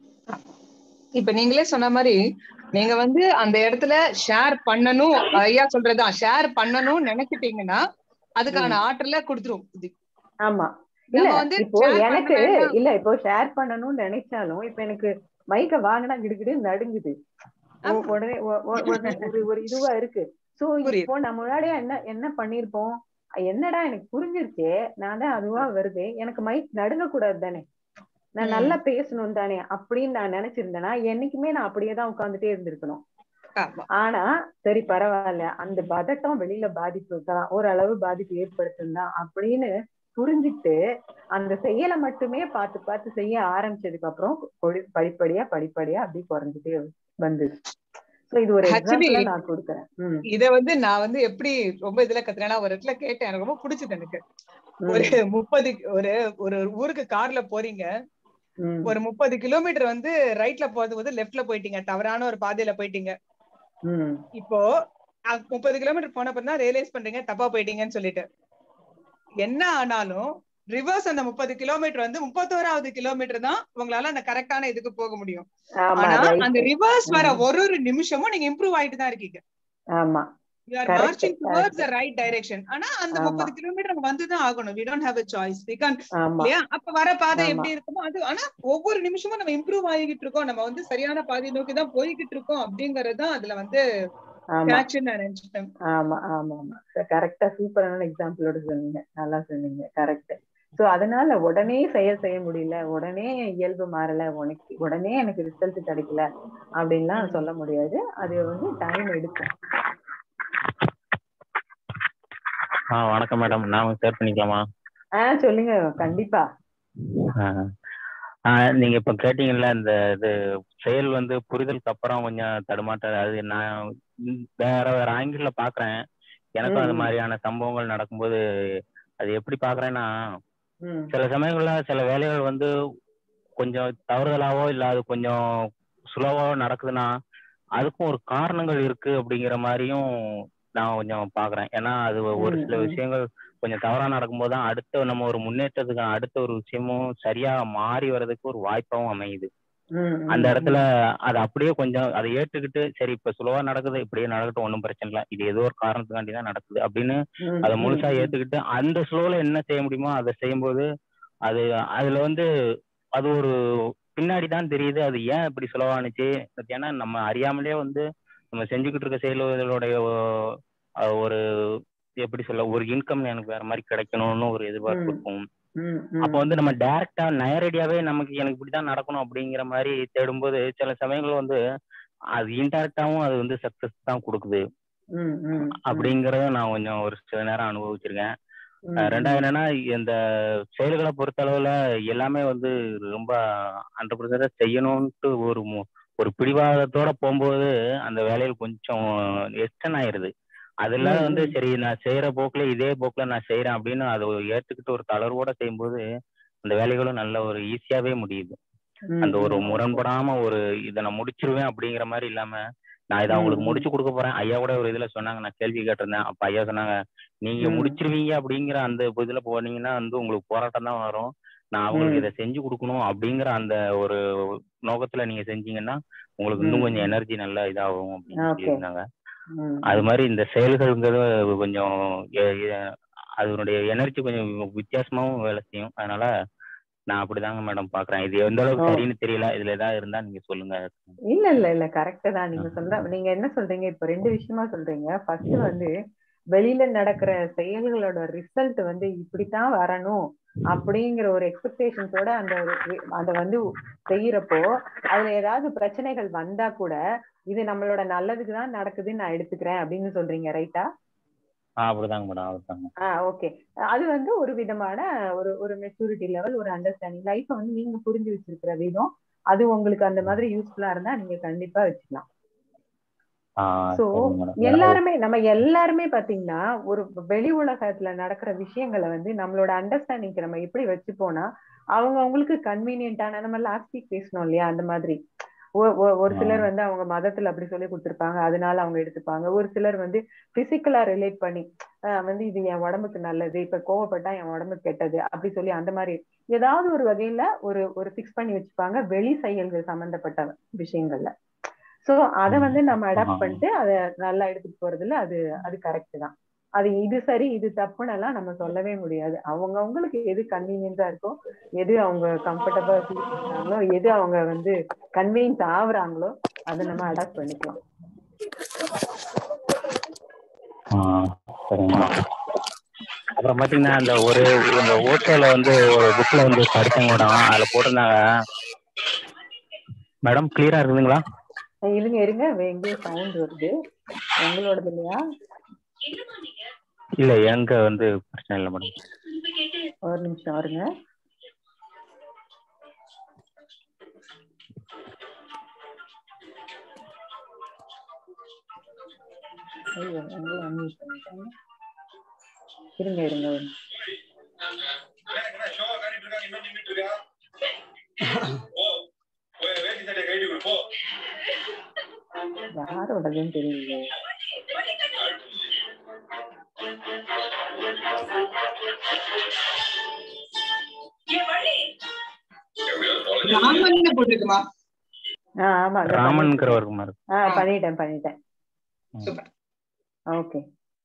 இப்ப நீங்களே சொன்ன மாதிரி நீங்க வந்து அந்த இடத்துல ஷேர் பண்ணணும் ஐயா சொல்றதுதான் ஷேர் பண்ணணும்னு நினைச்சிட்டீங்கன்னா அதுக்கான ஆற்றல கொடுத்துரும் புத்தி. ஆமா இல்ல நம்ம வந்து இப்போ share எனக்கு பண்ண வேண்டாம். இல்ல இப்போ ஷேர் பண்ணணும்னு நினைச்சாலும் இப்ப எனக்கு மைக்க வாங்கினா கிடுகிடு நடுங்குது ஒ- ஆமா. உடனே ஒ- ஒ- ஒரு ஒரு ஒரு இதுவா இருக்கு சோ புரியுது. இப்போ நம்ம முன்னாடியே என்ன என்ன பண்ணிருப்போம் என்னடா எனக்கு புரிஞ்சிருச்சே நான் தான் அதுவா வருது எனக்கு மைக் நடுங்க கூடாது தானே நான் ம். நல்லா பேசணும் தானே அப்படின்னு நான் நினைச்சிருந்தேன்னா என்னைக்குமே நான் அப்படியே தான் உட்கார்ந்துட்டே இருந்திருக்கணும் ஆமா. ஆனா சரி பரவாயில்ல அந்த பதட்டம் வெளியில பாதிப்பு இருக்கலாம் ஓரளவு பாதிப்பு ஏற்படுத்துந்தான் அப்படின்னு புரிஞ்சுட்டு அந்த செயலை மட்டுமே பார்த்து பார்த்து செய்ய ஆரம்பிச்சதுக்கு அப்புறம் கொடி- படிப்படியா படிப்படியா அப்படி குறைஞ்சிட்டே வந்தது சோ இது ஒரு Actually, எக்ஸாம்பிள் நான் கொடுக்குறேன் ம், இத வந்து நான் வந்து எப்படி ரொம்ப இதுல கத்துறேன்னா ஒரு இடத்துல கேட்டேன் எனக்கு ரொம்ப பிடிச்சது எனக்கு ம், ஒரு முப்பது ஒரு ஒரு ஊருக்கு கார்ல போறீங்க ம், ஒரு முப்பது கிலோமீட்டர் வந்து ரைட்ல போறது வந்து லெஃப்ட்ல போயிட்டீங்க தவறான ஒரு பாதையில போயிட்டீங்க ம், இப்போ முப்பது கிலோமீட்டர் போன தான் ரியலைஸ் பண்றீங்க தப்பா போயிட்டீங்கன்னு சொல்லிட்டு என்ன ஆனாலும் ரிவர்ஸ் அந்த முப்பது கிலோமீட்டர் வந்து முப்பத்தோராவது கிலோமீட்டர் தான் உங்களால அந்த கரெக்டான இதுக்கு போக முடியும் ஆமா ஆனா right. அந்த ரிவர்ஸ் வர ம். ஒரு ஒரு நிமிஷமும் நீங்க இம்ப்ரூவ் ஆயிட்டு தான் இருக்கீங்க ஆமா you are Correct, marching towards the correct. Right direction ஆனா அந்த ஆமா. முப்பது கிலோமீட்டர் நம்ம வந்துதான் ஆகணும் we don't have a choice we can ஆமா இல்லையா அப்ப வர பாதை ஆமா. எப்படி இருக்குமோ அது ஆனா ஒவ்வொரு நிமிஷமும் நம்ம இம்ப்ரூவ் ஆகிட்டு இருக்கோம் நம்ம வந்து சரியான பாதையை நோக்கி தான் போய்கிட்டு இருக்கோம் அப்படிங்கறது தான் அதுல வந்து ஆமா கேட்ச்னு நான் நினைச்சிட்டேன் ஆமா ஆமா ஆமா கரெக்டா சூப்பரான எக்ஸாம்பிளோட சொன்னீங்க நல்லா சொன்னீங்க கரெக்ட் சோ அதனால உடனே செயல் செய்ய முடியல உடனே இயல்பு மாறல உனக்கு உடனே எனக்கு ரிசல்ட் கிடைக்கல அப்படின்லாம் சொல்ல முடியாது அது வந்து டைம் எடுக்கும் ஆ வணக்கம் மேடம் நான் ஷேர் பண்ணிக்கலாமா ஆஹ் சொல்லுங்க கண்டிப்பா ஆ. ஆ, நீங்க இப்ப கேட்டீங்கல்ல இந்த இது செயல் வந்து புரிதலுக்கு அப்புறம் கொஞ்சம் தடுமாற்ற அது நான் ம், வேற வேற ஆங்கிள் பாக்குறேன் எனக்கும் அது ம். மாதிரியான சம்பவங்கள் நடக்கும்போது அது எப்படி பாக்குறேன்னா ம் சில சமயங்கள்ல சில வேலைகள் வந்து கொஞ்சம் தவறுதலாவோ இல்ல அது கொஞ்சம் சுலவாவோ நடக்குதுன்னா அதுக்கும் ஒரு காரணங்கள் இருக்கு அப்படிங்கிற மாதிரியும் நான் கொஞ்சம் பாக்குறேன் ஏன்னா அது ஒரு ம், சில ம். விஷயங்கள் கொஞ்சம் தவறா நடக்கும்போது தான் அடுத்த நம்ம ஒரு முன்னேற்றத்துக்கு அடுத்த ஒரு விஷயமும் சரியா மாறி வர்றதுக்கு ஒரு வாய்ப்பாவும் அமையுது ம், ம், அந்த இடத்துல அதை அப்படியே கொஞ்சம் அதை ஏற்றுக்கிட்டு சரி இப்ப சுலவா நடக்குது இப்படியே நடக்கட்டும் ஒன்றும் பிரச்சனை இல்லை இது ஏதோ ஒரு காரணத்துக்காண்டி தான் நடக்குது அப்படின்னு ம், அதை ம், முழுசா ம். ஏத்துக்கிட்டு அந்த ஸ்லோல என்ன செய்ய முடியுமோ அதை செய்யும்போது அது அதுல வந்து அது ஒரு பின்னாடி தான் தெரியுது அது ஏன் இப்படி சுலவானுச்சு ஏன்னா நம்ம அறியாமலே வந்து நம்ம செஞ்சுக்கிட்டு இருக்க செயல்களுடைய ஒ- அஹ் ஒரு எப்படி சொல்ல ஒரு இன்கம் எனக்கு வேற மாதிரி கிடைக்கணும்னு ஒரு எதிர்பார்ப்பு ம். இருக்கும் ம், ம். அப்போ வந்து நம்ம டைரக்டா நேரடியாவே நமக்கு எனக்கு இப்படிதான் நடக்கணும் அப்படிங்கிற மாதிரி தேடும்போது சில சமயங்கள் வந்து அது இன்டைரக்டாவும் அது வந்து சக்சஸ் தான் கொடுக்குது ம், ம், ம். அப்படிங்கறத நான் கொஞ்சம் ஒரு சில நேரம் அனுபவிச்சிருக்கேன் ம், அஹ் ரெண்டாவது என்னன்னா இந்த செயல்களை பொறுத்த அளவுல எல்லாமே வந்து ரொம்ப ஹண்ட்ரட் பர்சன்ட் செய்யணும்ட்டு ஒரு மு- ஒரு பிடிவாதத்தோட போகும்போது அந்த வேலையில் கொஞ்சம் எக்ஸ்டன் ஆயிருது அதுல ம், வந்து ம். சரி நான் செய்யற போக்குல இதே போக்குல நான் செய்யறேன் அப்படின்னு அதை ஏத்துக்கிட்டு ஒரு தளர்வோட செய்யும்போது அந்த வேலைகளும் நல்ல ஒரு ஈஸியாவே முடியுது ம், அந்த ஒரு ம். முரண்படாம ஒரு இதை நான் முடிச்சிருவேன் அப்படிங்கிற மாதிரி இல்லாம நான் இதை அவங்களுக்கு ம், முடிச்சு கொடுக்க போறேன் ஐயா கூட ஒரு இதுல சொன்னாங்க நான் கேள்வி கேட்டிருந்தேன் அப்ப ஐயா சொன்னாங்க நீங்க ம். முடிச்சிருவீங்க அப்படிங்கிற அந்த இதுல போனீங்கன்னா வந்து உங்களுக்கு போராட்டம் தான் வரும் நான் அவங்களுக்கு ம். இதை செஞ்சு கொடுக்கணும் அப்படிங்கிற அந்த ஒரு நோக்கத்துல நீங்க செஞ்சீங்கன்னா உங்களுக்கு இன்னும் ம், கொஞ்சம் ம். எனர்ஜி நல்லா இதாகும் அப்படின்னு Okay. சொல்லியிருந்தாங்க ம், அது மாதிரி இந்த செயல்கள்ங்கிறது கொஞ்சம் எ- எ- அதனுடைய எனர்ஜி கொஞ்சம் வித்தியாசமாவும் வேலை செய்யும் அதனால நான் அப்படிதாங்க மேடம் பாக்குறேன் இது எந்த அளவுக்கு ஓ. சரின்னு தெரியல இதுல ஏதாவது இருந்தா நீங்க சொல்லுங்க இல்ல இல்ல இல்ல கரெக்ட் தான் நீங்க சொல்ற நீங்க என்ன சொல்றீங்க இப்ப ரெண்டு விஷயமா சொல்றீங்க ஃபர்ஸ்ட் வந்து வெளியில நடக்கிற செயல்களோட ரிசல்ட் வந்து இப்படித்தான் வரணும் அப்படிங்கிற ஒரு எக்ஸ்பெக்டேஷன்ஸோட அந்த ஒரு வி- அதை வந்து செய்யறப்போ அதுல ஏதாவது பிரச்சனைகள் வந்தா கூட இது நம்மளோட நல்லதுக்கு தான் நடக்குதுன்னு நான் எடுத்துக்கிறேன் அப்படின்னு சொல்றீங்க ரைட்டா ஆ அப்படிதாங்க மேடம் அப்படிதாங்க ஆஹ் ஓகே அது வந்து ஒரு விதமான ஒரு ஒரு மெச்சூரிட்டி லெவல் ஒரு அண்டர்ஸ்டாண்டிங் லைஃப்பை வந்து நீங்க புரிஞ்சு வச்சிருக்கிற விதம் அது உங்களுக்கு அந்த மாதிரி யூஸ்ஃபுல்லா இருந்தா நீங்க கண்டிப்பா வச்சுக்கலாம் ஆ சோ சரிங்க மேடம் எல்லாருமே நம்ம எல்லாருமே பாத்தீங்கன்னா ஒரு வெளி உலகத்துல நடக்கிற விஷயங்களை வந்து நம்மளோட அண்டர்ஸ்டாண்டிங்க்கு நம்ம எப்படி வச்சுப்போனா அவங்க அவங்களுக்கு கன்வீனியன்டான நம்ம லாஸ்ட் வீக் பேசணும் இல்லையா அந்த மாதிரி ஒ- ஒ- ஒரு சிலர் வந்து அவங்க மதத்துல அப்படி சொல்லி கொடுத்திருப்பாங்க அதனால அவங்க எடுத்துப்பாங்க ஒரு சிலர் வந்து பிசிக்கலா ரிலேட் பண்ணி ஆஹ் வந்து இது என் உடம்புக்கு நல்லது இப்ப கோவப்பட்டா என் உடம்புக்கு கெட்டது அப்படி சொல்லி அந்த மாதிரி ஏதாவது ஒரு வகையில ஒரு ஒரு ஃபிக்ஸ் பண்ணி வச்சுப்பாங்க வெளி செயல்கள் சம்பந்தப்பட்ட விஷயங்கள்ல சோ அத வந்து நம்ம அடாப்ட் ஆமா. பண்ணிட்டு அத நல்லா எடுத்துட்டு போறதுல அது அது கரெக்ட் தான் அது இது சரி இது தப்புன்னு எல்லாம் நம்ம சொல்லவே முடியாது அவங்க அவங்களுக்கு எது கன்வீனியன்ஸா இருக்கோ எது அவங்க கம்ஃபர்டபுளா ஃபீல் பண்றாங்களோ எது அவங்க வந்து கன்வீன்ஸ் ஆகுறாங்களோ அதை நம்ம அடாப்ட் பண்ணிக்கலாம் ஆ சரிங்க மேடம் அப்புறம் பாத்தீங்கன்னா அந்த ஒரு இந்த ஓட்டோல வந்து ஒரு புக்ல வந்து படிச்சேங்க மேடம் அதுல போட்டிருந்தாங்க மேடம் கிளியரா இருக்குதுங்களா அஹ் இருங்க இருங்க வே- எங்கேயோ சவுண்ட் வருது உங்களோடது இல்லையா இல்ல எங்க வந்து பிரச்சனை இல்லை மேடம் ஒரு நிமிஷம் வருங்க ஐயோ உங்களை unmute பண்ணிட்டாங்க. இருங்க இருங்க ஒரு நிமிஷம். யாரோடதுன்னு தெரியல ராமன் போட்டுக்குமா ஆஹ் ஆமா இதோ ராமன்கிறவருக்கு மாதிரி ஆஹ் பண்ணிட்டேன் பண்ணிட்டேன் சூப்பர் ஓகே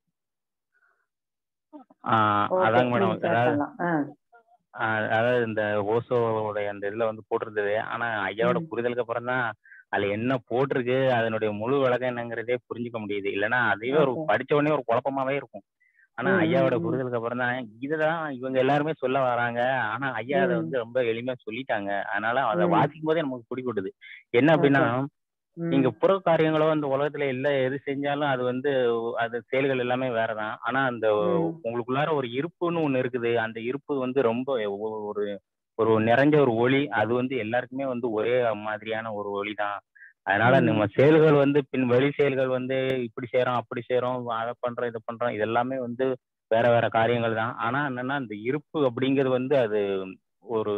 ஆ, அதாங்க மேடம் அதாவது ஆஹ் ஆ, அதாவது இந்த ஓசோவோட அந்த இதுல வந்து போட்டிருந்தது ஆனா ஐயாவோட ம். புரிதலுக்கு அப்புறம் தான் அதுல என்ன போட்டிருக்கு அதனுடைய முழு விளக்கம் என்னங்கிறதே புரிஞ்சுக்க முடியுது இல்லைன்னா அதுவே ஒரு Okay. படிச்ச உடனே ஒரு குழப்பமாவே இருக்கும் ஆனா ம், ம், ஐயாவோட ம். புரிதலுக்கு அப்புறம் தான் இதுதான் இவங்க எல்லாருமே சொல்ல வராங்க ஆனா ஐயா அதை ம். வந்து ரொம்ப எளிமையா சொல்லிட்டாங்க அதனால அதை ம். வாசிக்கும் போதே நமக்கு பிடிக்கூடுது என்ன அப்படின்னா ம். நீங்க புற காரியங்களோ இந்த உலகத்துல எல்லா எது செஞ்சாலும் அது வந்து அது செயல்கள் எல்லாமே வேறதான் ஆனா அந்த ம். உங்களுக்குள்ளார ஒரு இருப்புன்னு ஒண்ணு இருக்குது அந்த இருப்பு வந்து ரொம்ப ஒ- ஒரு ஒரு நிறைஞ்ச ஒரு ஒளி அது வந்து எல்லாருக்குமே வந்து ஒரே மாதிரியான ஒரு ஒளி தான் அதனால ம். நம்ம செயல்கள் வந்து பின் வெளி செயல்கள் வந்து இப்படி செய்றோம் அப்படி செய்றோம் அதை பண்றோம் இதை பண்றோம் இது எல்லாமே வந்து வேற வேற காரியங்கள் தான் ஆனா என்னன்னா அந்த இருப்பு அப்படிங்கிறது வந்து அது ஒரு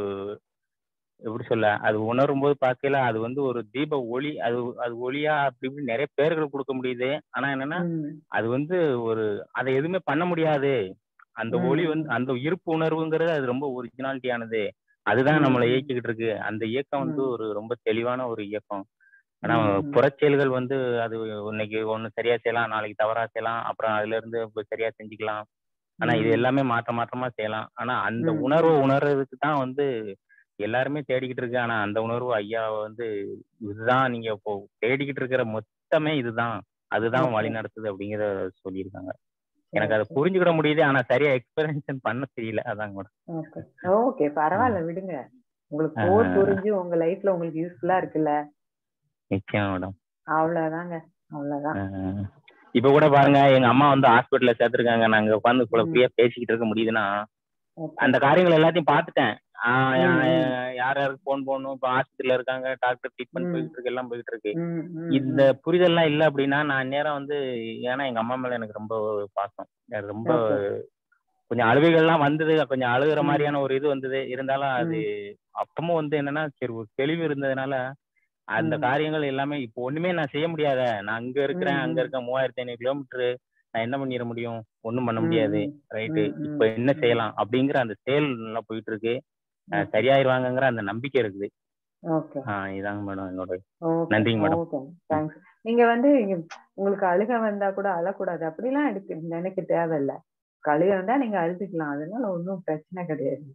எப்படி சொல்ல அது உணரும் போது பார்க்கல அது வந்து ஒரு தீப ஒளி அது அது ஒளியா அப்படி இப்படி நிறைய பேர்கள் கொடுக்க முடியுது ஆனா என்னன்னா ம். அது வந்து ஒரு அதை எதுவுமே பண்ண முடியாது அந்த ம். ஒளி வந்து அந்த இருப்பு உணர்வுங்கிறது அது ரொம்ப ஒரிஜினாலிட்டியானது அதுதான் ம். நம்மளை ம். இயக்கிக்கிட்டு இருக்கு அந்த இயக்கம் வந்து ம். ஒரு ரொம்ப தெளிவான ஒரு இயக்கம் ஆனா ம். ம். புறச்செயல்கள் வந்து அது இன்னைக்கு ஒண்ணு சரியா செய்யலாம் நாளைக்கு தவறா செய்யலாம் அப்புறம் அதுல இருந்து இப்ப சரியா செஞ்சுக்கலாம் ஆனா இது ம். எல்லாமே மாற்ற மாற்றமா செய்யலாம் ஆனா அந்த ம். உணர்வை உணர்றதுக்கு தான் வந்து எல்லாருமே தேடிக்கிட்டு இருக்கு ஆனா அந்த உணர்வு ஐயா வந்து இதுதான் நீங்க இப்போ தேடிக்கிட்டு இருக்கிற மொத்தமே இதுதான் அதுதான் Okay. வழி நடத்துது அப்படிங்கறத சொல்லியிருக்காங்க சரி, எனக்கு அதை சரி. புரிஞ்சுக்கிட முடியுது ஆனா சரியா எக்ஸ்பிளனேஷன் பண்ண தெரியல அதாங்க மேடம் ஓகே ஓகே பரவாயில்ல விடுங்க உங்களுக்கு ஆ. கோர் புரிஞ்சு உங்க லைஃப்ல உங்களுக்கு யூஸ்ஃபுல்லா இருக்குல்ல நிச்சயம் மேடம் அவ்வளவுதாங்க அவ்வளவுதான் இப்ப கூட பாருங்க எங்க அம்மா வந்து ஹாஸ்பிட்டல்ல சேர்த்திருக்காங்க நாங்க உட்காந்து இவ்வளவு ம். ஃப்ரீயா பேசிக்கிட்டு இருக்க முடியுதுன்னா Okay. அந்த காரியங்கள் எல்லாத்தையும் பார்த்துட்டேன் ஆஹ் ம், யா- யார் யாருக்கு ஃபோன் பண்ணணும் இப்ப ஹாஸ்பிட்டல்ல இருக்காங்க டாக்டர் ட்ரீட்மெண்ட் ம். போயிட்டு இருக்கு எல்லாம் போயிட்டு இருக்கு ம், ம், இந்த புரிதல்லாம் இல்ல அப்படின்னா நான் நேரம் வந்து ஏன்னா எங்க அம்மா மேல எனக்கு ரொம்ப பாசம் எனக்கு ரொம்ப Okay. கொஞ்சம் அழுகைகள்லாம் வந்தது கொஞ்சம் அழுகுற ம். மாதிரியான ஒரு இது வந்தது இருந்தாலும் அது அப்பமும் வந்து என்னன்னா சரி ஒரு தெளிவு இருந்ததுனால அந்த ம். காரியங்கள் எல்லாமே இப்போ ஒண்ணுமே நான் செய்ய முடியாத நான் அங்க இருக்கிறேன் ம், அங்க ம். இருக்கேன் மூவாயிரத்தி ஐநூறு கிலோமீட்டர் நான் என்ன பண்ணிட முடியும் ஒண்ணும் பண்ண ம், முடியாது ம். ரைட்டு ம், ம். இப்ப என்ன ம். செய்யலாம் அப்படிங்கிற அந்த செயல் நல்லா போயிட்டு இருக்கு அஹ் Okay. சரியாயிருவாங்கங்கிற அந்த நம்பிக்கை இருக்குது ஓகே ஆஹ் இதாங்க மேடம் என்னோட ஓகே நன்றிங்க மேடம். ஓகே தேங்க்ஸ் நீங்க வந்து இங்க உங்களுக்கு அழுக வந்தா கூட அழக்கூடாது அப்படிலாம் எடுக்க நினைக்க தேவையில்ல அழுக வந்தா நீங்க அழுதுக்கலாம் அதனால ஒன்றும் பிரச்சனை கிடையாது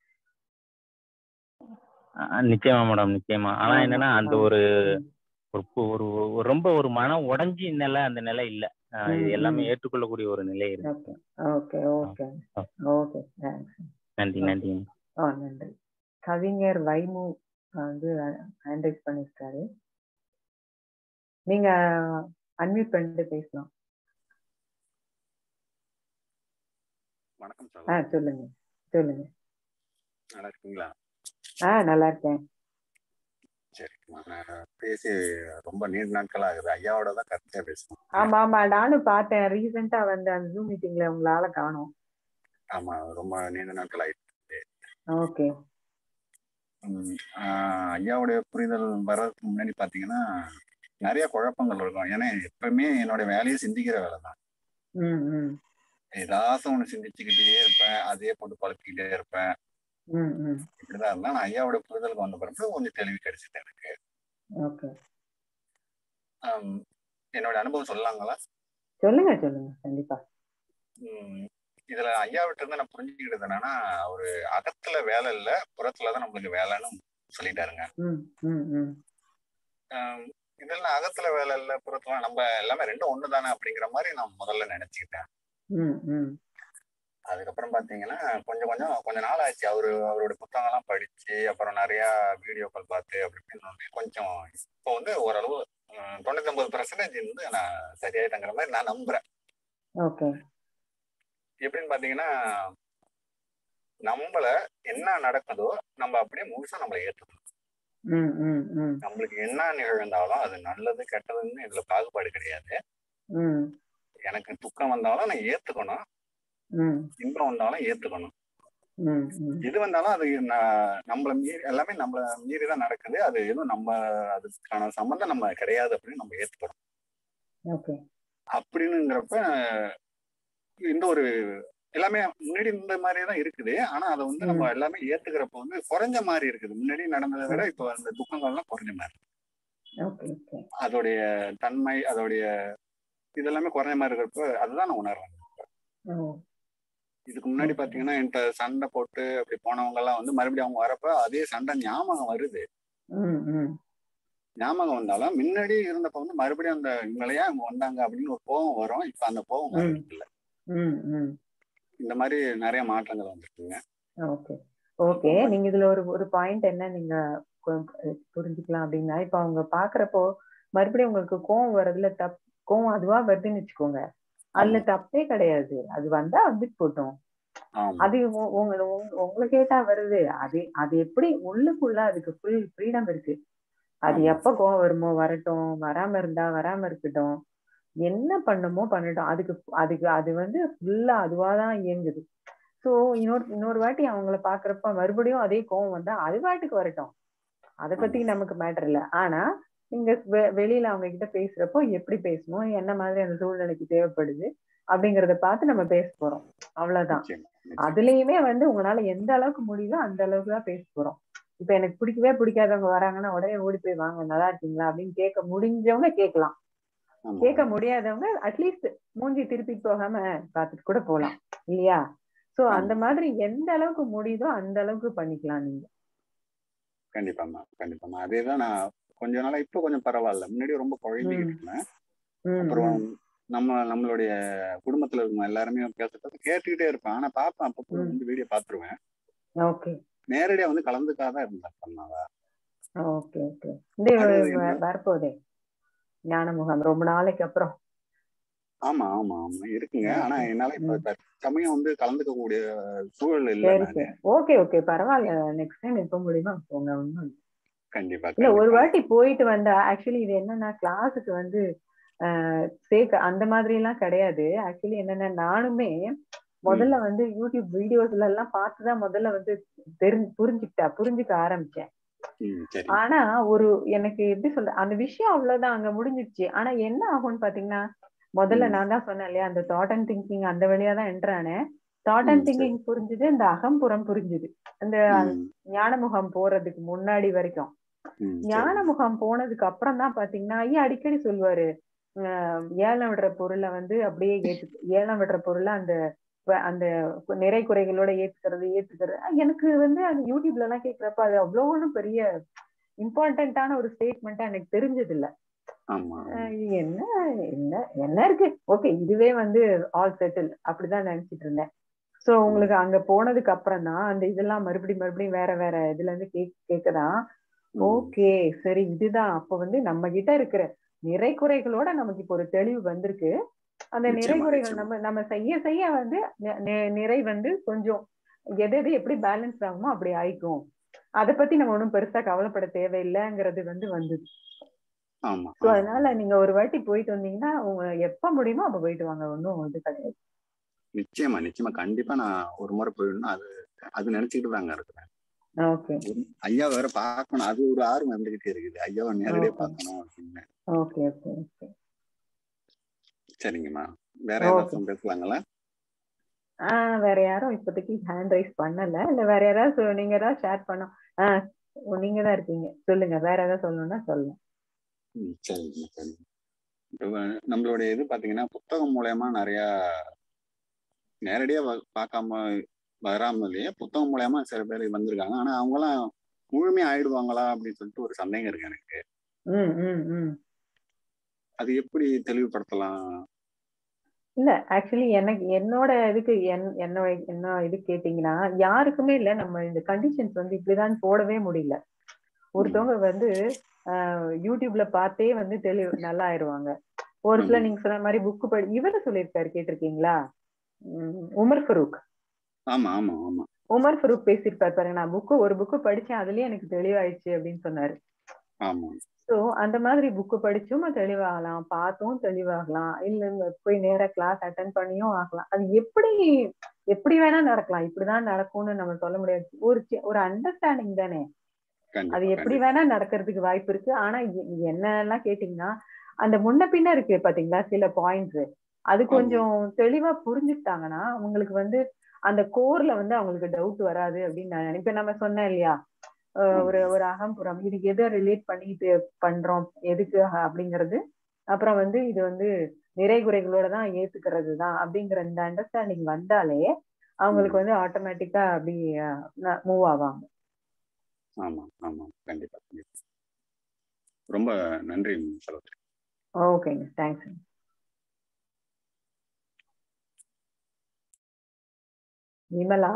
ஆஹ் நிச்சயமா மேடம் நிச்சயமா ஆனா ஆமா, என்னன்னா அந்த ஆமா. ஒரு ம். ஒரு பு- ஒரு ஒரு ரொம்ப ஒரு மனம் உடைஞ்சி நிலை அந்த நிலை இல்ல ஆஹ் இது ம், எல்லாமே ம். ஏற்றுக்கொள்ளக்கூடிய ஒரு நிலை இருக்கு okay okay okay ah. Okay thanks நன்றி நன்றி ஓ நன்றி கவிஞர் வைமு வந்து ஹேண்ட் ரைஸ் பண்ணிருக்காரு நீங்க அன்மியூட் பண்ணிட்டு பேசலாம் வணக்கம் ஆ சார் சொல்லுங்க சொல்லுங்க நல்லா இருக்கீங்களா ஆ நல்லா இருக்கேன் சரி நான் பேசி ரொம்ப நீண்ட நாட்கள் ஆகுது ஐயாவோட தான் கருத்தையா பேசணும் ஆமா ஆமா நானும் பார்த்தேன் ரீசெண்டா வந்து அந்த ஜூம் மீட்டிங்ல உங்களால காணோம் ஆமா ரொம்ப நீண்ட நாட்கள் ஆயிடுச்சு ஓகே உம், ஆஹ், ஐயாவுடைய புரிதல் வர்றதுக்கு முன்னாடி பாத்தீங்கன்னா நிறைய குழப்பங்கள் இருக்கும் ஏன்னா எப்பவுமே என்னோட வேலையை சிந்திக்கிற வேலை தான் ம் ம் ஏதாச்சும் ஒண்ணு சிந்திச்சுக்கிட்டே இருப்பேன் அதே போட்டு பழக்கிக்கிட்டே இருப்பேன் ம் ம் இப்படிதான் இருந்தா நான் ஐயாவோட புரிதலுக்கு வந்த பிறகு கொஞ்சம் தெளிவு கிடைச்சிது எனக்கு ஓகே ஆம், என்னோட அனுபவம் சொல்லலாங்களா சொல்லுங்க சொல்லுங்க கண்டிப்பா உம் இதுல ஐயாவிட்ட இருந்து நான் புரிஞ்சுக்கிட்டது என்னன்னா ஒரு அகத்துல வேலை இல்ல புறத்துலதான் நம்மளுக்கு வேலைன்னு சொல்லிட்டாருங்க ம் ம் ம் ஆம், இதெல்லாம் அகத்துல வேலை இல்ல புறத்துல நம்ம எல்லாமே ரெண்டும் ஒண்ணு தானே அப்படிங்கிற மாதிரி நான் முதல்ல நினைச்சுக்கிட்டேன் ம் ம் அதுக்கப்புறம் பாத்தீங்கன்னா கொஞ்சம் கொஞ்சம் கொஞ்ச நாள் ஆச்சு அவரு அவரோட புத்தகம் எல்லாம் படிச்சு அப்புறம் நிறைய வீடியோக்கள் பார்த்து அப்படி இப்படின்னு கொஞ்சம் இப்போ வந்து ஓரளவு உம், தொண்ணூத்தி ஒன்பது பர்சன்டேஜ் வந்து நான் சரியாயிட்டேங்கிற மாதிரி நான் நம்புறேன் ஓகே எப்படின்னு பாத்தீங்கன்னா நம்மள என்ன நடக்குதோ நம்ம அப்படியே முழுசா நம்மளை ஏற்றுக்கணும் ம் ம் ம் நம்மளுக்கு என்ன நிகழ்ந்தாலும் அது நல்லது கெட்டதுன்னு இதுல பாகுபாடு கிடையாது ம் எனக்கு துக்கம் வந்தாலும் நான் ஏத்துக்கணும் ம் இன்பம் வந்தாலும் ஏத்துக்கணும் ம் ம் எது வந்தாலும் அது நான் நம்மள மீறி எல்லாமே நம்மள மீறி தான் நடக்குது அது எதுவும் நம்ம அதுக்கான சம்மந்தம் நம்ம கிடையாது அப்படின்னு நம்ம ஏத்துக்கணும் ஓகே அப்படின்னுங்கிறப்ப இந்த ஒரு எல்லாமே முன்னாடி இந்த மாதிரியே தான் இருக்குது ஆனா அதை வந்து நம்ம எல்லாமே ஏத்துக்கிறப்ப வந்து குறைஞ்ச மாதிரி இருக்குது முன்னாடி நடந்ததை விட இப்போ அந்த துக்கங்கள்லாம் குறைஞ்ச மாதிரி இருக்கு. ஓகே ஓகே அதோடைய தன்மை அதோடைய இதெல்லாமே குறைஞ்ச மாதிரி இருக்கிறப்ப அதுதான் நான் உணர்றேன் ஓ இதுக்கு முன்னாடி பாத்தீங்கன்னா என்கிட்ட சண்டை போட்டு அப்படி போனவங்க எல்லாம் வந்து மறுபடியும் அவங்க வரப்ப அதே சண்டை ஞாபகம் வருது ம் ம் ஞாபகம் வந்தாலும் முன்னாடி இருந்தப்ப வந்து மறுபடியும் அந்த இவங்களையா இவங்க வந்தாங்க அப்படின்னு ஒரு கோபம் வரும் இப்ப அந்த கோபம் ம். வர்றது இல்ல ம் ம் இந்த மாதிரி நிறைய மாற்றங்கள் வந்துருக்குங்க ஓகே ஓகே நீங்க இதுல ஒரு ஒரு பாயிண்ட் என்ன நீங்க கொ- புரிஞ்சுக்கலாம் அப்படின்னா இப்ப அவங்க பாக்குறப்போ மறுபடியும் உங்களுக்கு கோவம் வர்றதுல தப் கோவம் அதுவா வருதுன்னு வச்சுக்கோங்க அதுல தப்பே கிடையாது அது வந்தா வந்துட்டு போட்டோம் ஆமா அது உ- உங்க உங்க- உங்களை கேட்டா வருது அது அது எப்படி உள்ளுக்குள்ள அதுக்கு ஃபுல் ஃப்ரீடம் இருக்கு அது ஆமா. எப்ப கோவம் வருமோ வரட்டும் வராம இருந்தா வராம இருக்கட்டும் என்ன பண்ணுமோ பண்ணட்டும் அதுக்கு அதுக்கு அது வந்து ஃபுல்லா அதுவாதான் இயங்குது சோ இன்னொரு இன்னொரு வாட்டி அவங்கள பாக்குறப்ப மறுபடியும் அதே கோவம் வந்தா அது பாட்டுக்கு வரட்டும் அத பத்தி நமக்கு மேட்டர் இல்ல ஆனா நீங்க வெ- வெளியில அவங்க கிட்ட பேசுறப்போ எப்படி பேசணும் என்ன மாதிரி அந்த சூழ்நிலைக்கு தேவைப்படுது அப்படிங்கறத பார்த்து நம்ம பேச போறோம் அவ்வளவுதான் நிச்சயமா, நிச்சயமா. அதுலயுமே வந்து உங்களால எந்த அளவுக்கு முடியுதோ அந்த அளவுக்கு தான் பேச போறோம் இப்ப எனக்கு பிடிக்கவே பிடிக்காதவங்க வராங்கன்னா உடனே ஓடி போய் வாங்க நல்லா இருக்கீங்களா அப்படின்னு கேட்க முடிஞ்சவங்க கேட்கலாம் ஆமா. கேட்க முடியாதவங்க அட்லீஸ்ட் மூஞ்சி திருப்பி போகாம பார்த்துட்டு கூட போலாம் இல்லையா சோ அந்த மாதிரி எந்த அளவுக்கு முடியுதோ அந்த அளவுக்கு பண்ணிக்கலாம் நீங்க கண்டிப்பாமா கண்டிப்பாமா அதேதான் நான் கொஞ்ச நாளா இப்ப கொஞ்சம் பரவாயில்ல முன்னாடி ரொம்ப குழம்பிக்கிட்டு இருந்தேன் ம், அப்புறம் ம், நம்ம நம்மளுடைய குடும்பத்துல இருக்கவங்க எல்லாருமே பேசுறத கேட்டுக்கிட்டே இருப்பேன் ஆனா பார்ப்பேன் அப்பப்போ ம். வந்து வீடியோ பாத்துருவேன் ஓகே நேரடியா வந்து கலந்துக்காதான் இருந்தேன் பண்ணாவா ஓகே ஓகே இந்த அது வ- என்ன? வரப்போதே ஞான முகாம் ரொம்ப நாளைக்கு அப்புறம் ஆமா ஆமா ஆமா இருக்குங்க ஆனா Okay. என்னால இப்ப ம். தற்சமயம் வந்து கலந்துக்க கூடிய சூழல் இல்ல சரி நானு சரி ஓகே ஓகே பரவாயில்ல நெக்ஸ்ட் டைம் எப்ப முடியுமா போங்க ஒண்ணும் இல்ல. கண்டிப்பா இல்ல ஒரு கண்டிப்பா. வாட்டி போயிட்டு வந்தா ஆக்சுவலி இது என்னன்னா கிளாஸுக்கு வந்து ஆஹ் சேர்க்க அந்த மாதிரி எல்லாம் கிடையாது ஆக்சுவலி என்னன்னா நானுமே முதல்ல வந்து யூடியூப் வீடியோஸ்ல எல்லாம் பார்த்துதான் முதல்ல வந்து தெரிஞ்சு புரிஞ்சுக்கிட்டா புரிஞ்சுக்க ஆரம்பிச்சேன் ம், சரி ஆனா ஒரு எனக்கு எப்படி சொல்ற அந்த விஷயம் அவ்வளவுதான் அங்க முடிஞ்சிருச்சு ஆனா என்ன ஆகும்னு பாத்தீங்கன்னா முதல்ல ம். நான் தான் சொன்னேன் இல்லையா அந்த தாட் அண்ட் திங்கிங் அந்த வழியா தான் என்ட்ரானே தாட் ம், அண்ட் சரி. திங்கிங் புரிஞ்சுது இந்த அகம்புறம் புரிஞ்சுது அந்த ம், ஞானமுகம் போறதுக்கு முன்னாடி வரைக்கும் ம், சரி. ஞான முகாம் போனதுக்கு அப்புறம் தான் பாத்தீங்கன்னா ஐயா அடிக்கடி சொல்லுவாரு அஹ் ஏலம் விடுற பொருளை வந்து அப்படியே ஏத்து ஏலம் விடுற பொருளை அந்த வ- அந்த நிறை குறைகளோட ஏத்துக்கிறது ஏத்துக்கிறது அஹ் எனக்கு வந்து அந்த யூடியூப்ல எல்லாம் கேக்குறப்ப அது அவ்வளவு ஒண்ணும் பெரிய இம்பார்ட்டன்டான ஒரு ஸ்டேட்மெண்டா எனக்கு தெரிஞ்சது இல்ல ஆமா அஹ் இது என்ன என்ன என்ன இருக்கு ஓகே இதுவே வந்து ஆல் செட்டில் அப்படிதான் நினைச்சிட்டு இருந்தேன் சோ சோ உங்களுக்கு அங்க போனதுக்கு அப்புறம் தான் அந்த இதெல்லாம் மறுபடியும் மறுபடியும் வேற வேற இதுல இருந்து கேக் கேக்குதான் ஓகே சரி இதுதான் அப்ப வந்து நம்ம கிட்ட இருக்கிற நிறை குறைகளோட நமக்கு இப்போ ஒரு தெளிவு வந்திருக்கு அந்த நிறை நிச்சயமா, குறைகள் நிச்சயமா. நம்ம நம்ம செய்ய செய்ய வந்து நி- நி- நிறை வந்து கொஞ்சம் எது எது எப்படி பேலன்ஸ் ஆகுமோ அப்படி ஆயிக்கும் அத பத்தி நம்ம ஒண்ணும் பெருசா கவலைப்பட தேவையில்லைங்கிறது வந்து வந்தது ஆமா சோ அதனால நீங்க ஒரு வாட்டி போயிட்டு வந்தீங்கன்னா உங்க எப்ப முடியுமோ அப்ப போயிட்டு வாங்க ஒன்றும் இது கிடையாது நிச்சயமா நிச்சயமா கண்டிப்பா நான் ஒரு முறை போயிடணும் அது அது நினைச்சுக்கிட்டு தாங்க இருக்கிறேன் ஓகே ஐயா வேற பார்க்கணும் அது ஒரு ஆர்வம் இருந்துகிட்டே இருக்குது ஐயாவை நேரடியா Okay. பார்க்கணும் அப்படின்னு ஓகே ஓகே ஓகே சரிங்கம்மா வேற Okay. ஏதாச்சும் பேசலாங்களா ஆஹ் வேற யாரும் இப்போதைக்கு ஹேண்ட் ரைஸ் பண்ணல இல்ல வேற யாராவது சொ- நீங்க ஏதாவது ஷேர் பண்ணோம் ஆஹ் நீங்க தான் இருக்கீங்க சொல்லுங்க வேற ஏதாவது சொல்லணும்னா சொல்லுங்க ம், சரிங்கம்மா சரிங்க இப்ப நம்மளுடைய இது பாத்தீங்கன்னா புத்தகம் மூலயமா நிறைய நேரடியா வ- பார்க்காம வராமலேயே புத்தகம் மூலயமா சில பேர் வந்திருக்காங்க ஆனா அவங்கலாம் முழுமையா ஆயிடுவாங்களா அப்படின்னு சொல்லிட்டு ஒரு சந்தேகம் இருக்கு எனக்கு ம் ம் ம் அது எப்படி தெளிவுபடுத்தலாம் இல்ல ஆக்சுவலி எனக்கு என்னோட இதுக்கு என் என்ன என்ன இது கேட்டீங்கன்னா யாருக்குமே இல்ல நம்ம இந்த கண்டிஷன்ஸ் வந்து இப்படிதான் போடவே முடியல ஒருத்தவங்க வந்து ஆஹ் யூடியூப்ல பார்த்தே வந்து தெளிவு நல்லா ஆயிருவாங்க ஒரு சில ம். நீங்க சொன்ன மாதிரி புக்கு படி இவரு சொல்லியிருக்காரு கேட்டிருக்கீங்களா உம் உமர் ஃபரூக் ஆமா ஆமா ஆமா உமர் ஃபரூக் பேசியிருப்பாரு பாருங்க நான் புக்கு ஒரு புக்கு படிச்சேன் அதுலயே எனக்கு தெளிவாயிடுச்சு அப்படின்னு சொன்னாரு ஆமா சோ அந்த மாதிரி புக்கு படிச்சும் தெளிவாகலாம் பார்த்தும் தெளிவாகலாம் இல்ல இந்த போய் நேரா கிளாஸ் அட்டன் பண்ணியும் ஆகலாம் அது எப்படி எப்படி வேணா நடக்கலாம் இப்படிதான் நடக்கும்னு நம்ம சொல்ல முடியாது ஒரு சி- ஒரு அண்டர்ஸ்டாண்டிங் தானே அது கண்டிப்பா எப்படி கண்டிப்பா. வேணா நடக்கிறதுக்கு வாய்ப்பு இருக்கு ஆனா இ- இ- என்னெல்லாம் கேட்டீங்கன்னா அந்த முன்ன பின்ன இருக்கு பாத்தீங்களா சில பாயிண்ட்ஸ் அது ஆமா. கொஞ்சம் தெளிவா புரிஞ்சுக்கிட்டாங்கன்னா அவங்களுக்கு வந்து அந்த கோர்ல வந்து அவங்களுக்கு டவுட் வராது அப்படின்னு நான் நினைப்பேன் நம்ம சொன்னேன் இல்லையா அஹ் ஒரு ஒரு அகம்புறம் இது எதை ரிலேட் பண்ணிட்டு பண்றோம் எதுக்கு அஹ் அப்படிங்கிறது அப்புறம் வந்து இது வந்து நிறை குறைகளோட தான் ஏத்துக்கிறது தான் அப்படிங்கிற இந்த அண்டர்ஸ்டாண்டிங் வந்தாலே அவங்களுக்கு வந்து ஆட்டோமேட்டிக்கா அப்படி மூவ் ஆவாங்க ஆமா ஆமா கண்டிப்பா கண்டிப்பா ரொம்ப நன்றி சகோதரி ஓகேங்க தேங்க்ஸ் விமலா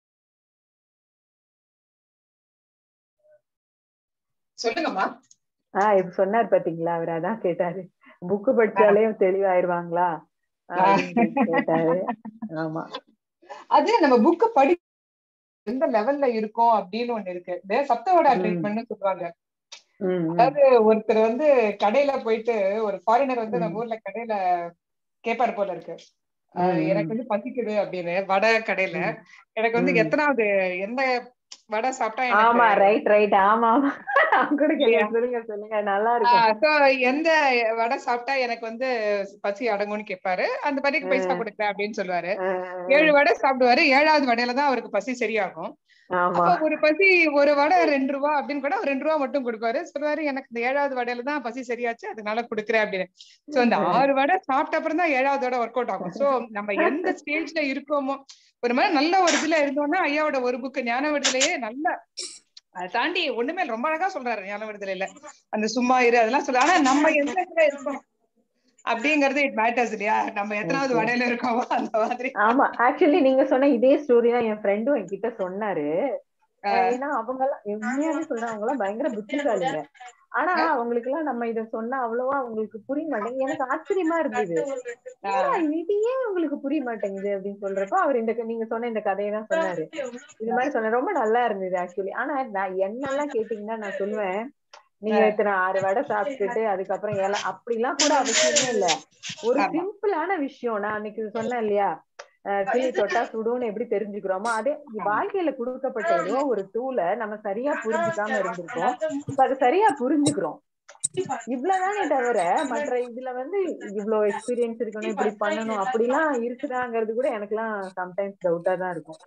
சொல்லுங்கம்மா ஆஹ் இப்ப சொன்னார் பாத்தீங்களா அவர் அதான் கேட்டாரு புக்கு படிச்சாலே தெளிவாயிருவாங்களா அப்படின்னு கேட்டாரு ஆமா அது நம்ம புக் படி எந்த லெவல்ல இருக்கோம் அப்படின்னு ஒண்ணு இருக்கு இந்த சப்தவோட ம். ட்ரீட்மெண்ட்னு சொல்லுவாங்க ம், ம். அதாவது ஒருத்தர் வந்து கடையில போயிட்டு ஒரு ஃபாரினர் வந்து ம். நம்ம ஊர்ல கடையில கேப்பார் போல இருக்கு அஹ் ம், எனக்கு வந்து பசிக்குது அப்படின்னு வடை கடையில ம். எனக்கு வந்து ம். எத்தனாவது எந்த வடை சாப்பிட்டா ஆமா எனக்கு ரைட் ரைட் ஆமா ஆமா கூட இல்லையா? சொல்லுங்க சொல்லுங்க நல்லா இருக்கும் ஆஹ் so எந்த வடை சாப்பிட்டா எனக்கு வந்து பசி அடங்கும்னு கேட்பாரு அந்த படிக்கு பைசா கொடுக்குறேன் அப்படின்னு சொல்லுவாரு அஹ், ஏழு வடை சாப்பிடுவாரு ஏழாவது வடையில தான் அவருக்கு பசி சரியாகும் ஆமா அப்ப ஒரு பசி ஒரு வடை ரெண்டு ரூபா அப்படின்னு கூட அவர் ரெண்டு ரூபா மட்டும் கொடுப்பாரு சொல்லுவாரு எனக்கு இந்த ஏழாவது வடையில தான் பசி சரியாச்சு அதனால கொடுக்குறேன் அப்படின்னு சோ இந்த ஆறு வடை சாப்பிட்ட அப்புறம் தான் ஏழாவது வடை ஒர்க் அவுட் ஆகும் சோ நம்ம எந்த ஸ்டேஜ்ல இருக்கோமோ ஒரு மாதிரி நல்ல ஒரு இதுல இருந்தோம்னா ஐயாவோட ஒரு புக்கு ஞான விடுதலையே நல்ல அதை தாண்டி ஒண்ணுமே இல்ல, ரொம்ப அழகா சொல்றாரு ஞான விடுதலையில அந்த சும்மா இரு அதெல்லாம் சொல்ல ஆனா நம்ம எந்த இடத்துல இருக்கோம் அப்படிங்கறது இட் மேட்டர்ஸ் இல்லையா நம்ம எத்தனாவது Okay. வடையில இருக்கோமோ அந்த மாதிரி ஆமா ஆக்சுவலி நீங்க சொன்ன இதே ஸ்டோரி தான் என் ஃப்ரெண்டும் என்கிட்ட சொன்னாரு ஆஹ் ஏன்னா அவங்க எல்லாம் உண்மையாவே சொல்றேன் அவங்க எல்லாம் பயங்கர புத்திசாலிங்க ஆனா அவங்களுக்கு எல்லாம் நம்ம இத சொன்னா அவ்வளவா அவங்களுக்கு புரிய மாட்டேங்குது எனக்கு ஆச்சரியமா இருந்தது ஏன்னா இது ஏன் உங்களுக்கு புரிய மாட்டேங்குது அப்படின்னு சொல்றப்போ அவர் இந்த நீங்க சொன்ன இந்த கதையை தான் சொன்னாரு இது மாதிரி சொன்ன ரொம்ப நல்லா இருந்தது ஆக்சுவலி ஆனா நான் என்னெல்லாம் கேட்டீங்கன்னா நான் சொல்லுவேன் நீங்க இத்தனை ஆறு வடை சாப்பிட்டுட்டு அதுக்கப்புறம் ஏல அப்படிலாம் கூட அவசியமே இல்ல ஒரு ஆமா. சிம்பிளான விஷயம் நான் அன்னைக்கு சொன்னேன் இல்லையா அஹ் கிளி தொட்டா சுடுன்னு எப்படி தெரிஞ்சுக்கிறோமோ அதே வாழ்க்கையில கொடுக்கப்பட்ட ஏதோ ஒரு டூல நம்ம சரியா புரிஞ்சுக்காம இருந்திருக்கோம் இப்ப அது சரியா புரிஞ்சுக்கிறோம் இவ்வளவுதானே தவிர மற்ற இதுல வந்து இவ்வளவு எக்ஸ்பீரியன்ஸ் இருக்கணும் இப்படி பண்ணணும் அப்படிலாம் இருக்குதாங்கிறது கூட எனக்குலாம் சம்டைம்ஸ் டவுட்டா தான் இருக்கும்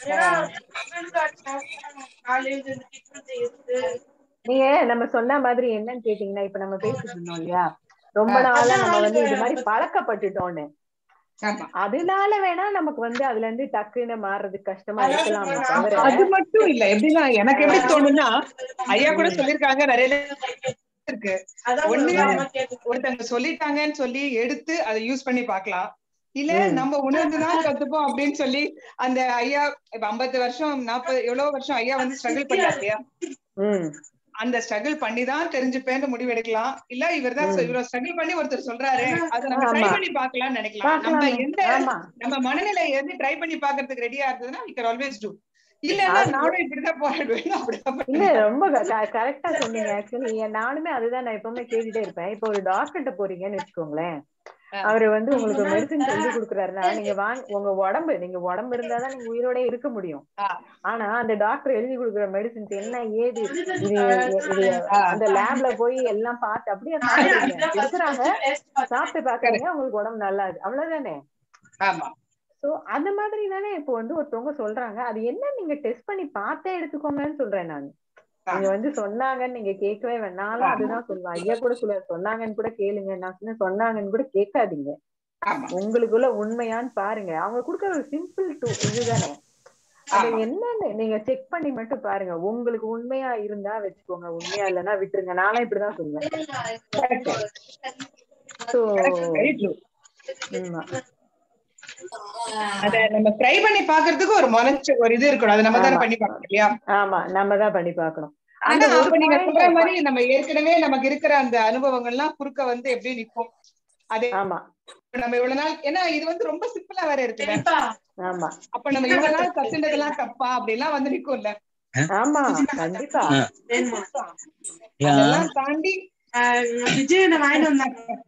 நீங்க நம்ம சொன்ன மாதிரி என்னன்னு கேட்டீங்கன்னா இப்ப நம்ம பேசிட்டு இருந்தோம் இல்லையா ரொம்ப நாளா நம்ம வந்து இது மாதிரி பழக்கப்பட்டுட்டோம்னு ஆமா அதனால வேணா நமக்கு வந்து அதுல இருந்து டக்குன்னு மாறுறது கஷ்டமா இருக்கலாமே தவிர அது மட்டும் இல்ல எப்படின்னா எனக்கு எப்படி தோணும்னா ஐயா கூட சொல்லிருக்காங்க நிறைய இருக்கு ஒண்ணு ஒருத்தங்க சொல்லிட்டாங்கன்னு சொல்லி எடுத்து அதை யூஸ் பண்ணி பார்க்கலாம் இல்ல ம். நம்ம உணர்ந்துதான் கத்துப்போம் அப்படின்னு சொல்லி அந்த ஐயா இப்ப ஐம்பது வருஷம் நாற்பது எவ்வளவு வருஷம் ஐயா வந்து ஸ்ட்ரகிள் பண்ணாரு இல்லையா ம் அந்த ஸ்ட்ரகிள் பண்ணி தான் தெரிஞ்சுப்பேன்னு முடிவு எடுக்கலாம் இல்ல இவர் தான் ம். இவ்வளவு ஸ்ட்ரகிள் பண்ணி ஒருத்தர் சொல்றாரு அதை நம்ம ட்ரை ஆமா. பண்ணி பார்க்கலாம்னு நினைக்கலாம் நம்ம பார்க்கலாம் எந்த ஆமா நம்ம மனநிலை எது ட்ரை பண்ணி பாக்குறதுக்கு ரெடியா இருந்ததுன்னா we can always do இல்லன்னா அது- நானும் இப்படிதான் போராடுவேன் அப்படிதான் இல்ல பண்ணுவேன். ரொம்ப கரெக்டா சொன்னீங்க ஆக்சுவலி நானுமே அதுதான் நான் எப்பவுமே கேட்டுட்டே இருப்பேன் இப்போ ஒரு டாக்டர்கிட்ட போறீங்கன்னு வச்சுக்கோங்களேன் ஆ. அவரு வந்து உங்களுக்கு மெடிசன் சொல்லி கொடுக்குறாருன்னா நீங்க வாங்க உங்க உடம்பு நீங்க உடம்பு இருந்தாதான் நீங்க உயிரோட இருக்க முடியும் ஆ. ஆனா அந்த டாக்டர் எழுதி கொடுக்குற மெடிசின்ஸ் என்ன ஏது இது இது ஆ. அந்த லேப்ல போய் எல்லாம் பார்த்து அப்படியே சாப்பிடுறீங்க கொடுக்குறாங்க சாப்பிட்டு பாக்குறீங்க உங்களுக்கு உடம்பு நல்லா இருக்கு அவ்வளவுதானே ஆமா சோ அந்த மாதிரி தானே இப்போ வந்து ஒருத்தவங்க சொல்றாங்க அது என்ன நீங்க டெஸ்ட் பண்ணி பார்த்தே எடுத்துக்கோங்கன்னு சொல்றேன் நான் நீங்க வந்து சொன்னாங்கன்னு நீங்க கேட்கவே வேணாலும் அதுதான் சொல்லுவேன் ஐயா கூட சொல்ல சொன்னாங்கன்னு கூட கேளுங்க நான் சொன்ன சொன்னாங்கன்னு கூட கேட்காதீங்க ஆமா உங்களுக்குள்ள உண்மையான்னு பாருங்க அவங்க கொடுக்குற ஒரு சிம்பிள் டூ இதுதானே அது ஆமா. என்னன்னு நீங்க செக் பண்ணி மட்டும் பாருங்க உங்களுக்கு உண்மையா இருந்தா வச்சுக்கோங்க உண்மையா இல்லைன்னா விட்டுருங்க நானும் இப்படிதான் சொல்லுவேன் சோ Very true. ஆமா அத நம்ம ட்ரை பண்ணி பாக்குறதுக்கு ஒரு மனசு ஒரு இது இருக்கணும் அது நம்ம தானே ஆமா. பண்ணி பார்க்கணும் இல்லையா ஆமா நம்ம தான் பண்ணி பார்க்கணும் ஆனா அந்த ஒரு அப்ப நீங்க point சொல்ற மாதிரி நம்ம ஏற்கனவே நமக்கு இருக்கிற அந்த அனுபவங்கள்லாம் குறுக்க வந்து எப்படி நிக்கும் அது ஆமா நம்ம இவ்வளவு நாள் ஏன்னா இது வந்து ரொம்ப சிம்பிளா வேற இருக்குல்ல ஆமா அப்ப நம்ம இவ்வளவு நாள் கத்துனதெல்லாம் தப்பா அப்படிலாம் வந்து நிக்கும்ல ஆமா கண்டிப்பா அதெல்லாம் தாண்டி விஜய் வாங்கிட்டு வந்தாங்க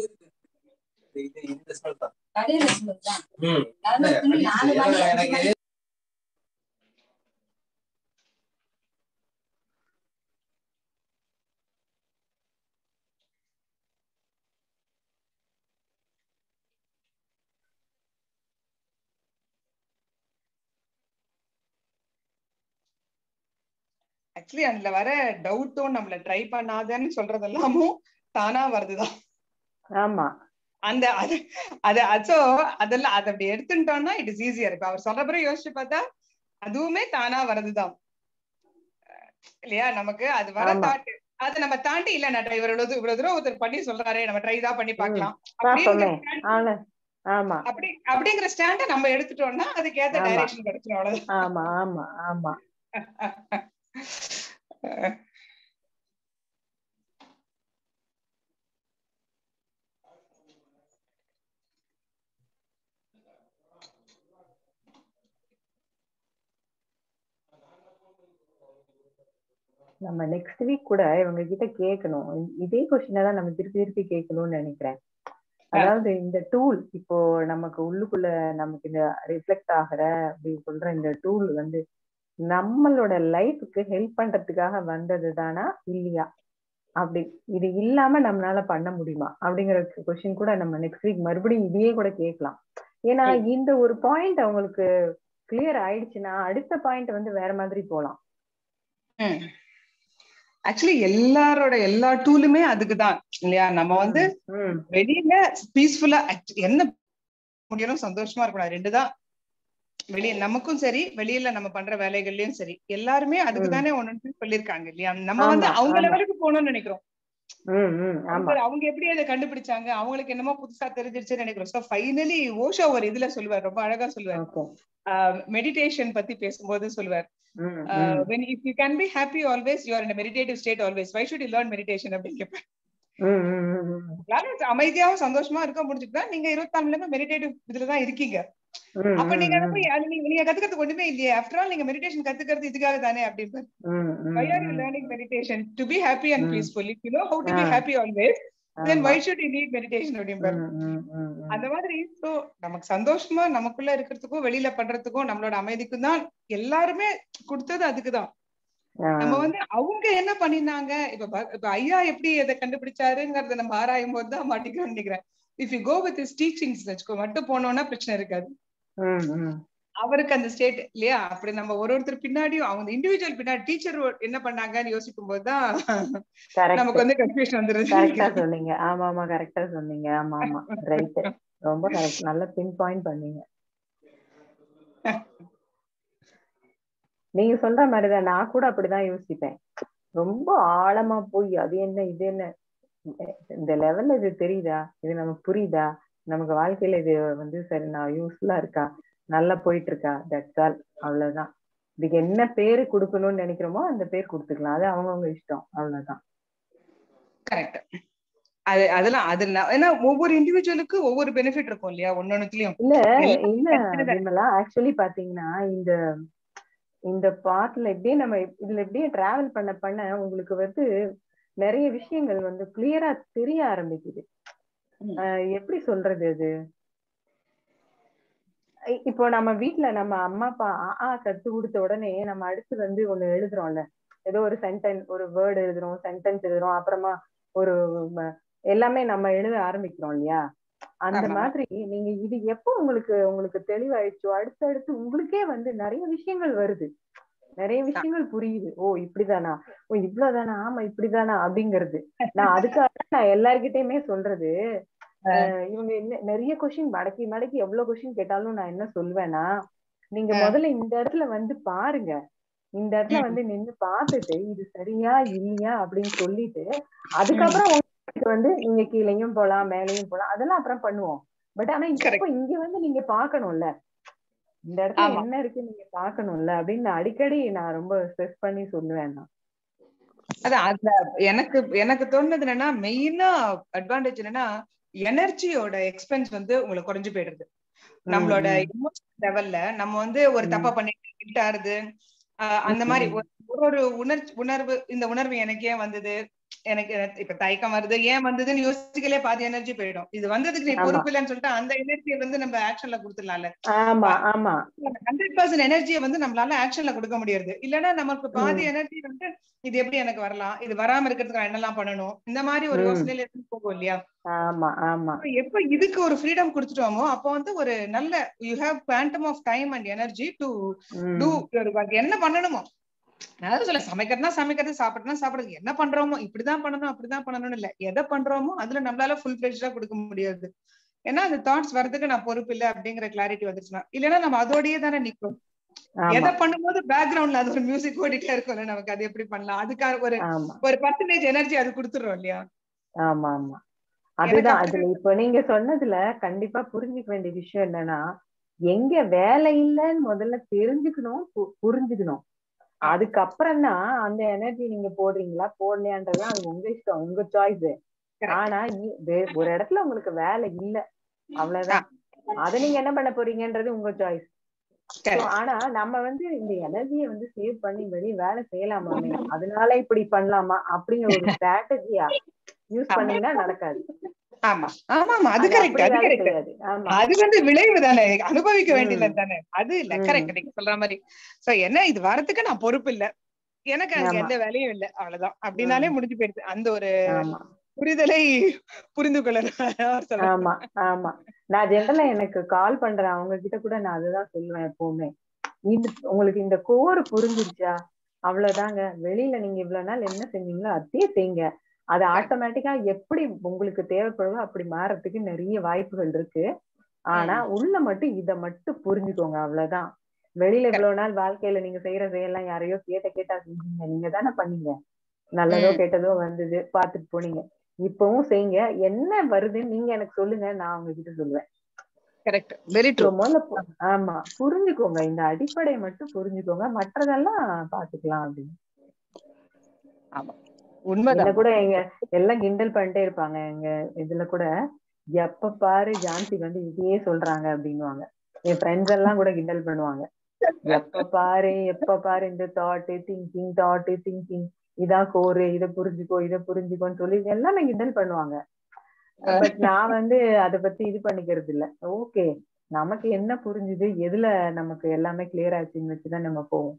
ஆக்சுவலி அதுல வர டவுட்டும் நம்மள ட்ரை பண்ணாதன்னு சொல்றதெல்லாமும் தானா வருதுதான் ஆமா அந்த அது அது சோ அதெல்லாம் அதை அப்படி எடுத்துட்டோம்னா இட் இஸ் ஈஸியா இருக்கு அவர் சொல்ற பிறகு யோசிச்சு பார்த்தா அதுவுமே தானா வருதுதான் இல்லையா நமக்கு அது வர ஆமா. தாட்டு அது நம்ம தாண்டி இல்ல நான் இவ்வளவு தூரம் இவ்வளவு தூரம் ஒருத்தர் பண்ணி சொல்றாரு நம்ம ட்ரை தான் பண்ணி பார்க்கலாம் பாப்போமே அப்படிங்கிற stand- ஆனா ஆமா அப்படி அப்படிங்கிற ஸ்டாண்ட நம்ம எடுத்துட்டோம்னா அதுக்கு ஏத்த ஆமா. டைரக்ஷன் கிடைச்சிடும் அவ்வளவுதான் ஆமா ஆமா ஆமா நம்ம நெக்ஸ்ட் வீக் கூட இவங்க கிட்ட கேட்கணும் இதே கொஸ்டினை தான் நம்ம திருப்பி திருப்பி கேட்கணும்னு நினைக்கிறேன் அதாவது இந்த டூல் இப்போ நமக்கு உள்ளுக்குள்ள நமக்கு இந்த ரிஃப்ளெக்ட் ஆகிற அப்படி சொல்ற இந்த டூல் வந்து நம்மளோட லைஃபுக்கு ஹெல்ப் பண்றதுக்காக வந்தது தானா இல்லையா அப்படி இது இல்லாம நம்மளால பண்ண முடியுமா அப்படிங்கிற கொஸ்டின் கூட நம்ம நெக்ஸ்ட் வீக் மறுபடியும் இதையே கூட கேட்கலாம் ஏன்னா இந்த ஒரு பாயிண்ட் அவங்களுக்கு கிளியர் ஆயிடுச்சுன்னா அடுத்த பாயிண்ட் வந்து வேற மாதிரி போலாம் ஆக்சுவலி எல்லாரோட எல்லா டூலுமே அதுக்குதான் இல்லையா நம்ம வந்து ம் வெளியில பீஸ்ஃபுல்லா என்ன முடியணும் சந்தோஷமா இருக்கணும் அது ரெண்டுதான் வெளிய நமக்கும் சரி வெளியில நம்ம பண்ற வேலைகள்லயும் சரி எல்லாருமே அதுக்கு தானே ஒண்ணு சொல்லிருக்காங்க இல்லையா நம்ம வந்து ஆமா, அவங்க ஆமா. லெவலுக்கு போகணும்னு நினைக்கிறோம் ம் ம் ஆமா அவங்க அவங்க எப்படி அதை கண்டுபிடிச்சாங்க அவங்களுக்கு என்னமோ புதுசா தெரிஞ்சிருச்சுன்னு நினைக்கிறோம் சோ ஃபைனலி ஓஷோ ஒரு இதுல சொல்லுவார் ரொம்ப அழகா சொல்லுவார் ஓகே மெடிடேஷன் பத்தி பேசும்போது சொல்லுவார் ம் uh, ம் when if you can be happy always you are in a meditative state always why should you learn meditation அப்படின்னு கேட்பேன் ம் ம் ம் ம் எல்லாரும் அமைதியாவும் சந்தோஷமா இருக்க முடிஞ்சுட்டா நீங்க இருபத்தி நாலு மணி மெடிடேட்டிவ் இதுலதான் இருக்கீங்க ம் அப்ப நீங்க அதை ம் போய் அது நீங்க நீங்க கத்துக்கிறது ஒண்ணுமே இல்லையே ஆஃப்டர் ஆல் நீங்க மெடிடேஷன் கத்துக்கிறது இதுக்காக தானே அப்படின்னு ம் ம் why are you learning meditation to be happy and Mm. peaceful if you know how to be Ah. happy always then ஆமா. why should you need meditation அப்படிம்பாரு ம் ம் ம் ம் அந்த மாதிரி so நமக்கு சந்தோஷமா நமக்குள்ள இருக்கிறதுக்கும் வெளியில பண்றதுக்கும் நம்மளோட அமைதிக்கும் தான் எல்லாருமே கொடுத்தது அதுக்குதான் ஆ. நம்ம வந்து அவங்க என்ன பண்ணிருந்தாங்க இப்ப ப- இப்ப ஐயா எப்படி அதை கண்டுபிடிச்சாருங்கிறத நம்ம ஆராயும் போது தான் மாட்டிக்கிறோம்னு நினைக்கிறேன் if you go with teachings வச்சுக்கோ மட்டும் போனோம்னா பிரச்சனை இருக்காது ம் ம் அவருக்கு அந்த ஸ்டேட் இல்லையா அப்படி நம்ம ஒரு ஒருத்தர் பின்னாடியும் அவங்க இண்டிவிஜுவல் பின்னாடி டீச்சர் என்ன பண்ணாங்கன்னு யோசிக்கும் போதுதான் கரெக்ட் நமக்கு வந்து கன்ஃபியூஷன் கரெக்டா வந்துருது சொன்னீங்க ஆமா ஆமா கரெக்டா சொன்னீங்க ஆமா ஆமா ரைட் ரொம்ப கரெக்ட் நல்ல பின் பாயிண்ட் பண்ணீங்க நீங்க சொல்ற மாதிரிதான் நான் கூட அப்படிதான் யோசிப்பேன் ரொம்ப ஆழமா போய் அது என்ன இது என்ன இந்த லெவல்ல இது தெரியுதா இது நமக்கு புரியுதா நமக்கு வாழ்க்கையில இது வந்து சரி நான் யூஸ்ஃபுல்லா இருக்கா நல்லா போயிட்டு இருக்கா தட்ஸ் ஆல் அவ்வளவுதான் இதுக்கு என்ன பேரு கொடுக்கணும்னு நினைக்கிறோமோ அந்த பேர் கொடுத்துக்கலாம் அது அவங்கவுங்க இஷ்டம் அவ்வளவுதான் கரெக்ட் அது அதெல்லாம் அது ந- ஏன்னா ஒவ்வொரு இண்டிவிஜுவலுக்கு ஒவ்வொரு பெனிஃபிட் இருக்கும் இல்லையா ஒன்னொன்னுலயும் இல்ல எல்லாம் இல்ல கத்துக்கிட்டது. விமலா ஆக்சுவலி பாத்தீங்கன்னா இந்த இந்த பாட்டுல எப்படியே நம்ம இதுல எப்படியே டிராவல் பண்ண பண்ண உங்களுக்கு வந்து நிறைய விஷயங்கள் வந்து கிளியரா தெரிய ஆரம்பிக்குது ம். ஆஹ் எப்படி சொல்றது அது இ- இப்போ நம்ம வீட்ல நம்ம அம்மா அப்பா ஆ ஆ கத்து கொடுத்த உடனே நம்ம அடுத்து வந்து ஒண்ணு எழுதுறோம்ல ஏதோ ஒரு சென்டென்ஸ் ஒரு வேர்டு எழுதுறோம் சென்டென்ஸ் எழுதுறோம் அப்புறமா ஒரு ம- எல்லாமே நம்ம எழுத ஆரம்பிக்கிறோம் இல்லையா அந்த ஆமா. மாதிரி நீங்க இது எப்போ உங்களுக்கு உங்களுக்கு தெளிவாயிடுச்சோ அடுத்தடுத்து உங்களுக்கே வந்து நிறைய விஷயங்கள் வருது நிறைய விஷயங்கள் புரியுது ஓ இப்படிதானா ஓ இவ்வளவுதானா ஆமா இப்படிதானா அப்படிங்கிறது நான் அதுக்காக தான் நான் எல்லார்கிட்டயுமே சொல்றது அஹ் இவங்க என்ன நிறைய கொஸ்டின் மடக்கி மடக்கி எவ்வளவு கொஸ்டின் கேட்டாலும் நான் என்ன சொல்வேன்னா நீங்க ஆ. முதல்ல இந்த இடத்துல வந்து பாருங்க இந்த இடத்துல ம். வந்து நின்னு பார்த்துட்டு இது சரியா இல்லையா அப்படின்னு சொல்லிட்டு அதுக்கப்புறம் உங்களுக்கு வந்து நீங்க கீழேயும் போலாம் மேலேயும் போலாம் அதெல்லாம் அப்புறம் பண்ணுவோம் பட் ஆனா இப்போ இங்க வந்து நீங்க பாக்கணும்ல இந்த இடத்துல ஆமா. என்ன இருக்கு நீங்க பாக்கணும்ல அப்படின்னு நான் அடிக்கடி நான் ரொம்ப ஸ்ட்ரெஸ் பண்ணி சொல்லுவேன் நான் அதான் அதுல எனக்கு எனக்கு தோணுது என்னன்னா மெயினா அட்வான்டேஜ் என்னன்னா எனர்ஜியோட எக்ஸ்பென்ஸ் வந்து உங்களுக்கு குறைஞ்சு போயிடுது நம்மளோட ம், இமோஷனல் லெவல்ல நம்ம வந்து ஒரு ம். தப்பா பண்ணிட்டு கிட்டாருது அந்த மாதிரி ம். ஒரு ஒரு உணர்ச்சி உணர்வு இந்த உணர்வு எனக்கு ஏன் வந்தது எனக்கு இப்ப தயக்கம் வருது ஏன் வந்ததுன்னு யோசிக்கலே பாதி எனர்ஜி போயிடும் இது வந்ததுக்கு நீ ஆமா. பொறுப்பு இல்லைன்னு சொல்லிட்டு அந்த எனர்ஜியை வந்து நம்ம ஆக்ஷன்ல கொடுத்துடலாம்ல ஆமா ஆமா ஹண்ட்ரட் பர்சன்ட் எனர்ஜியை வந்து நம்மளால ஆக்ஷன்ல கொடுக்க முடியாது இல்லைன்னா நமக்கு பாதி ம். எனர்ஜி வந்து இது எப்படி எனக்கு வரலாம் இது வராம இருக்கிறதுக்கு நான் என்னெல்லாம் பண்ணணும் இந்த மாதிரி ஒரு ம். யோசனையில இருந்து போகும் இல்லையா ஆமா ஆமா அப்ப எப்ப இதுக்கு ஒரு ஃப்ரீடம் கொடுத்துட்டோமோ அப்போ வந்து ஒரு நல்ல you have quantum of time and energy to hmm. Do என்ன பண்ணணுமோ நான் அதான் சொல்ல சமைக்கிறதுனா சமைக்கிறது சாப்பிடுறதுனா சாப்பிடுறது என்ன பண்றோமோ இப்படிதான் பண்ணணும் அப்படிதான் பண்ணணும்னு இல்ல எதை பண்றோமோ அதுல நம்மளால ஃபுல் ஃபிளெஜ்டா கொடுக்க முடியாது ஏன்னா அந்த தாட்ஸ் வரதுக்கு நான் பொறுப்பு இல்ல அப்படிங்கிற கிளாரிட்டி வந்துச்சுன்னா இல்லைன்னா நம்ம அதோடயே தானே நிக்கும் ஆமா எதை பண்ணும்போது பேக்ரவுண்ட்ல அது ஒரு மியூசிக் ஓடிட்டே இருக்கும்ல நமக்கு அது எப்படி பண்ணலாம் அதுக்காக ஒரு ஆமா ஒரு பர்சன்டேஜ் எனர்ஜி அது கொடுத்துடுறோம் இல்லையா ஆமா ஆமா எனக்கு அதுதான் அப்படி அதுல இப்ப நீங்க சொன்னதுல கண்டிப்பா புரிஞ்சுக்க வேண்டிய விஷயம் என்னன்னா எங்க வேலை இல்லைன்னு முதல்ல தெரிஞ்சுக்கணும் பு- புரிஞ்சுக்கணும் அதுக்கப்புறம் தான் அந்த எனர்ஜி நீங்க போடுறீங்களா போடலையான்றதுலாம் அது உங்க இஷ்டம் உங்க சாய்ஸ் ஆனா இ- வே- ஒரு இடத்துல உங்களுக்கு வேலை இல்ல அவ்வளவுதான் அதை நீங்க என்ன பண்ண போறீங்கன்றது உங்க சாய்ஸ் Correct. ஆனா நம்ம வந்து இந்த எனர்ஜியை வந்து சேவ் பண்ணி வெளிய வேலை செய்யலாமாமே அதனால இப்படி பண்ணலாமா அப்படிங்கிற ஒரு ஸ்ட்ராட்டஜியா யூஸ் பண்ணீங்கன்னா நடக்காது ஆமா ஆமா ஆமா அது அது கரெக்ட் அப்படி அது வேலை கரெக்ட் செய்யாது ஆமா அது வந்து விளைவு தானே அனுபவிக்க வேண்டியது ம். தானே அது இல்ல ம். கரெக்ட் நீங்க சொல்ற மாதிரி சோ என்ன இது வரதுக்கு நான் பொறுப்பு இல்ல எனக்கு அங்க ஆமா. எந்த வேலையும் இல்ல அவ்வளவுதான் அப்படின்னாலே முடிஞ்சு போயிடுது அந்த ஒரு ஆமா புரிதலை புரிந்து கொள்ள சொல்றேன். ஆமா ஆமா நான் ஜென்ரலா எனக்கு கால் பண்றேன் அவங்க கிட்ட கூட நான் அதுதான் சொல்லுவேன் எப்பவுமே இது உங்களுக்கு இந்த கோர் புரிஞ்சிருச்சா அவ்வளவுதாங்க வெளியில நீங்க இவ்வளவு நாள் என்ன செஞ்சீங்களோ அதே செய்யுங்க அது ஆட்டோமேட்டிக்கா எப்படி உங்களுக்கு தேவைப்படுதோ அப்படி மாறதுக்கு நிறைய வாய்ப்புகள் இருக்கு ஆனா உள்ள மட்டும் இத மட்டும் புரிஞ்சுக்கோங்க அவ்வளவுதான் வெளியில இவ்வளவு நாள் வாழ்க்கையில நீங்க செய்யற செயலாம் யாரையோ கேட்ட கேட்டா செஞ்சீங்க நீங்க தானே பண்ணீங்க நல்லதோ ம். கெட்டதோ வந்தது பாத்துட்டு போனீங்க இப்பவும் செய்யுங்க என்ன வருதுன்னு நீங்க எனக்கு சொல்லுங்க நான் உங்ககிட்ட சொல்லுவேன் கரெக்ட் வெரி So, ட்ரூ முதல்ல பு- ஆமா புரிஞ்சுக்கோங்க இந்த அடிப்படையை மட்டும் புரிஞ்சுக்கோங்க மற்றதெல்லாம் பாத்துக்கலாம் அப்படின்னு என்ன உண்மைதான் கூட எங்க எல்லாம் கிண்டல் பண்ணிட்டே இருப்பாங்க எங்க இதுல கூட எப்ப பாரு ஜான்சி வந்து இதையே சொல்றாங்க அப்படின்னுவாங்க என் ஃப்ரெண்ட்ஸ் எல்லாம் கூட கிண்டல் பண்ணுவாங்க எப்ப பாரு எப்ப பாரு இந்த தாட் திங்கிங் தாட் திங்கிங் இதான் கோரு இத புரிஞ்சுக்கோ இத புரிஞ்சுக்கோன்னு சொல்லி எல்லாமே கிண்டல் பண்ணுவாங்க பட் நான் வந்து அத பத்தி இது பண்ணிக்கிறது இல்ல ஓகே நமக்கு என்ன புரிஞ்சுது எதுல நமக்கு எல்லாமே கிளியர் ஆச்சுன்னு வச்சுதான் நம்ம போவோம்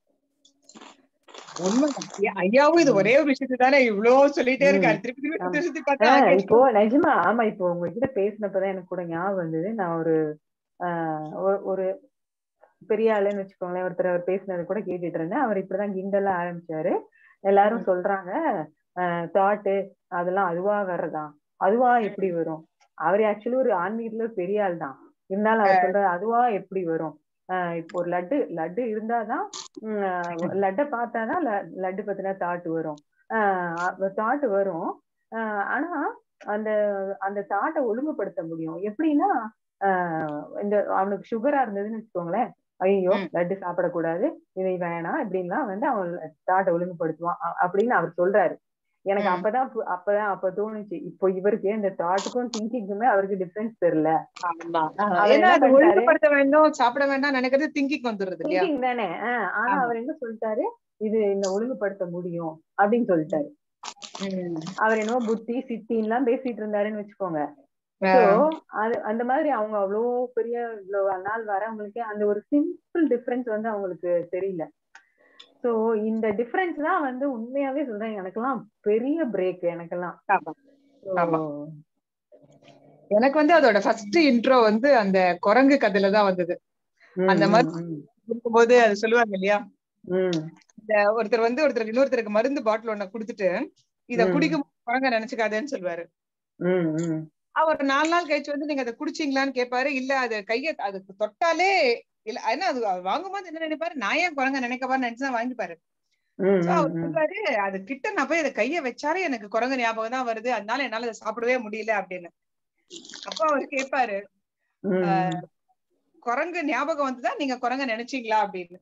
உண்மைதான் ஐயா- ஐயாவும் இது ஒரே ஒரு விஷயத்தை தானே இவ்வளவு சொல்லிட்டே ம். இருக்காரு திருப்பி திருப்பி ஆமா. சுத்தி சுத்தி பார்த்தா ஆஹ் ஆகேஷ் இப்போ நிஜமா ஆமா இப்போ உங்ககிட்ட பேசினப்பதான் எனக்கு கூட ஞாபகம் வந்தது நான் ஒரு ஆஹ் ஒரு- ஒரு பெரிய ஆளுன்னு வச்சுக்கோங்களேன் ஒருத்தர் அவர் பேசினது கூட கேட்டுட்டு இருந்தேன் அவர் இப்படிதான் கிண்டலா ஆரம்பிச்சாரு எல்லாரும் சொல்றாங்க தாட்டு அதெல்லாம் அதுவா வர்றதாம் அதுவா எப்படி வரும் அவர் ஆக்சுவலி ஒரு ஆன்மீகத்துல ஒரு பெரிய ஆள் தான் இருந்தாலும் அவர் சொல்றாரு அதுவா எப்படி வரும் ஆஹ் இப்போ ஒரு லட்டு லட்டு இருந்தாதான் உம் ஆஹ் லட்டை பார்த்தாதான் ல- லட்டு பத்தின தாட்டு வரும் தாட்டு வரும் ஆஹ் ஆனா அந்த அந்த தாட்டை ஒழுங்குபடுத்த முடியும் எப்படின்னா ஆஹ் இந்த அவனுக்கு சுகரா இருந்ததுன்னு வச்சுக்கோங்களேன் ஐயோ ம். லட்டு சாப்பிடக்கூடாது இதை வேணாம் இப்படின்லாம் வந்து அவன் தாட்டை ஒழுங்குபடுத்துவான் அ- அப்படின்னு அவர் சொல்றாரு எனக்கு ம். அப்பதான் பு- அப்பதான் அப்ப தோணுச்சு இப்போ இவருக்கு இந்த தாட்டுக்கும் திங்கிங்குமே அவருக்கு டிஃபரன்ஸ் தெரியல ஆமா அவர் ஏன்னா என்ன அது பண்ணிட்டாரு? ஒழுங்குபடுத்த வேண்டும் சாப்பிட வேண்டாம் நினைக்கிறது திங்கிங் வந்துடுறது இல்லையா திங்கிங் தானே ஆஹ் ஆனா ஆமா. அவர் என்ன சொல்லிட்டாரு இது இந்த ஒழுங்குபடுத்த முடியும் அப்படின்னு சொல்லிட்டாரு ம். அவர் என்னமோ புத்தி சித்தின்லாம் பேசிட்டு இருந்தாருன்னு வச்சுக்கோங்க ஆ. சோ அது அந்த மாதிரி அவங்க அவ்வளோ பெரிய இவ்வளவு நாள் வரவங்களுக்கே அந்த ஒரு சிம்பிள் டிஃபரன்ஸ் வந்து அவங்களுக்கு தெரியல சோ இந்த டிஃபரன்ஸ் தான் வந்து உண்மையாவே சொல்றேன் எனக்கெல்லாம் பெரிய பிரேக் எனக்கெல்லாம் ஆமா. So, ஆமா. எனக்கு வந்து அதோட ஃபர்ஸ்ட் இன்ட்ரோ வந்து அந்த குரங்கு கதையில தான் வந்தது ம், அந்த மாதிரி ம், இருக்கும்போது அது சொல்லுவாங்க இல்லையா ம், இந்த ஒருத்தர் வந்து ஒருத்தருக்கு இன்னொருத்தருக்கு மருந்து பாட்டில் ஒண்ண குடுத்துட்டு இத ம். குடிக்கும் குரங்க நினைச்சுக்காதேன்னு சொல்லுவாரு ம், ம், அவர் நாலு நாள் கழிச்சு வந்து நீங்க அதை குடிச்சீங்களான்னு கேட்பாரு இல்ல அது கைய அதுக்கு தொட்டாலே இல்ல ஏன்னா அது வாங்கும்போது என்ன நினைப்பாரு நான் ஏன் குரங்க நினைக்கவான்னு நினைச்சுதான் வாங்கிப்பாரு ம், So அவர் ம், ம். சொல்றாரு அது கிட்ட நான் போய் அதை கைய வச்சாலே எனக்கு குரங்கு ஞாபகம் தான் வருது அதனால என்னால அதை சாப்பிடவே முடியல அப்படின்னு அப்ப அவர் கேட்பாரு ம், ம். குரங்கு ஞாபகம் வந்துதான் நீங்க குரங்க நினைச்சீங்களா அப்படின்னு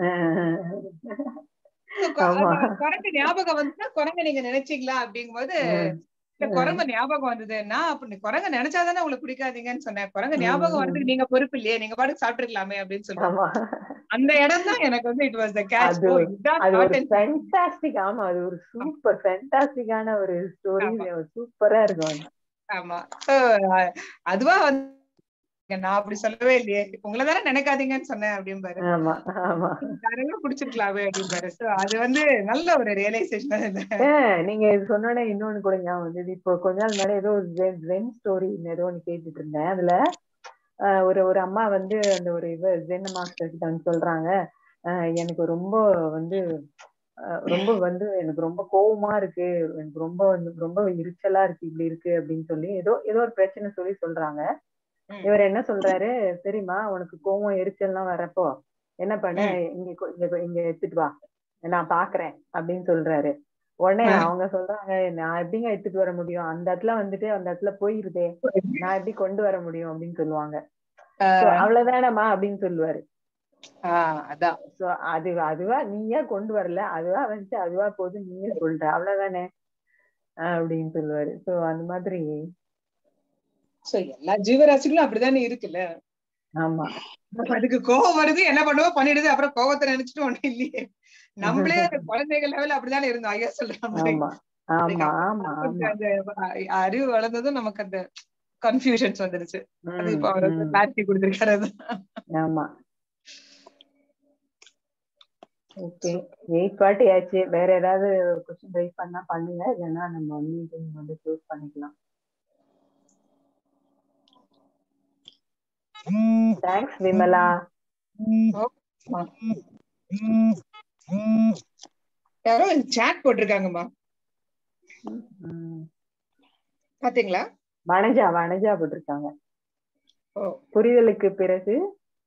So, கொ- ஆமா. அந்த குரங்கு ஞாபகம் வந்துன்னா குரங்க நீங்க நினைச்சீங்களா அப்படிங்கும்போது ம், இல்ல குரங்கு ஞாபகம் வந்ததுன்னா அப்ப நீ குரங்க நினைச்சாதானே உங்களுக்கு பிடிக்காதீங்கன்னு சொன்னேன் குரங்கு ஞாபகம் ம். வரதுக்கு நீங்க பொறுப்பு இல்லையே நீங்க பாட்டுக்கு சாப்பிட்டுருக்கலாமே அப்படின்னு சொல்றாங்க ஆமா அந்த இடம் தான் எனக்கு வந்து இட் வாஸ் த கேட்ச் அது அது ஒரு ஃபேண்டாஸ்டிக் ஆமா அது ஒரு சூப்பர் ஃபேண்டாஸ்டிக்கான ஒரு ஸ்டோரி சூப்பரா இருக்கும் அது. ஆமா So, அ- அதுவா வந்து நான் அப்படி சொல்லவே இல்லையே உங்களை தானே நினைக்காதீங்கன்னு சொன்னேன் அப்படிம்பாரு ஆமா ஆமா யாரெல்லாம் குடிச்சிருக்கலாமே அப்படிம்பாரு சோ அது வந்து நல்ல ஒரு ரியலைசேஷன் இல்ல ஏன், நீங்க இது சொன்னோன்னே இன்னொன்னு கூட ஞாபகம் வந்தது இப்போ கொஞ்ச நாள் முன்னாடி ஏதோ ஒரு ஜென் ஜென் ஸ்டோரி ஏதோ ஒன்று கேட்டுட்டு இருந்தேன் அதுல ஆஹ் ஒரு ஒரு அம்மா வந்து அந்த ஒரு இவ ஜென் மாஸ்டர் கிட்ட வந்து சொல்றாங்க ஆஹ் எனக்கு ரொம்ப வந்து ஆஹ் ரொம்ப வந்து எனக்கு ரொம்ப கோவமா இருக்கு எனக்கு ரொம்ப வந்து ரொம்ப எரிச்சலா இருக்கு இப்படி இருக்கு அப்படின்னு சொல்லி ஏதோ ஏதோ ஒரு பிரச்சனை சொல்லி சொல்றாங்க ம். இவர் என்ன சொல்றாரு சரிம்மா உனக்கு கோவம் எரிச்சல்லாம் வரப்போ என்ன பண்ண இங்க கொ- இங்க கொ- இங்க எடுத்துட்டு வா நான் பாக்குறேன் அப்படின்னு சொல்றாரு உடனே ஆ. அவங்க சொல்றாங்க நான் எப்படிங்க எடுத்துட்டு வர முடியும் அந்த இடத்துல வந்துட்டு அந்த இடத்துல போயிருதே நான் எப்படி கொண்டு வர முடியும் அப்படின்னு சொல்லுவாங்க So, அவ்வளவுதானம்மா அப்படின்னு சொல்லுவாரு ஆஹ் அதான் சோ அது அதுவா நீயா கொண்டு வரல அதுவா வந்துட்டு அதுவா போது நீயே சொல்ற அவ்வளவுதானே ஆஹ் அப்படின்னு சொல்லுவாரு சோ அந்த மாதிரி சோ எல்லா ஜீவராசிகளும் அப்படித்தானே இருக்குல்ல ஆமா அதுக்கு கோவம் வருது என்ன பண்ணுவோம் பண்ணிடுது அப்புறம் கோவத்தை நினைச்சிட்டு ஒண்ணும் இல்லையே நம்மளே அந்த குழந்தைகள் லெவல் அப்படிதானே இருந்தோம் ஐயா சொல்ற மாதிரி ஆமா ஆமா ஆமா கொஞ்சம் ஆமா அந்த அ- அறிவு வளர்ந்ததும் நமக்கு அந்த கன்ஃபியூஷன்ஸ் வந்துருச்சு அது ம், இப்ப அவர் ம். கிளாரிட்டி கொடுத்திருக்காரு அது. ஆமா ஓகே எயிட் ஃபார்ட்டி ஆச்சு வேற ஏதாவது கொஸ்டின் ரைஸ் பண்ணா பண்ணுங்க இல்லைன்னா நம்ம மீட்டிங் வந்து க்ளோஸ் பண்ணிக்கலாம் தேங்க்ஸ் விமலா யாரோ சாட் போட்டிருக்காங்கம்மா ம். பாத்தீங்களா வனஜா வனஜா போட்டிருக்காங்க ஓ. புரிதலுக்கு பிறகு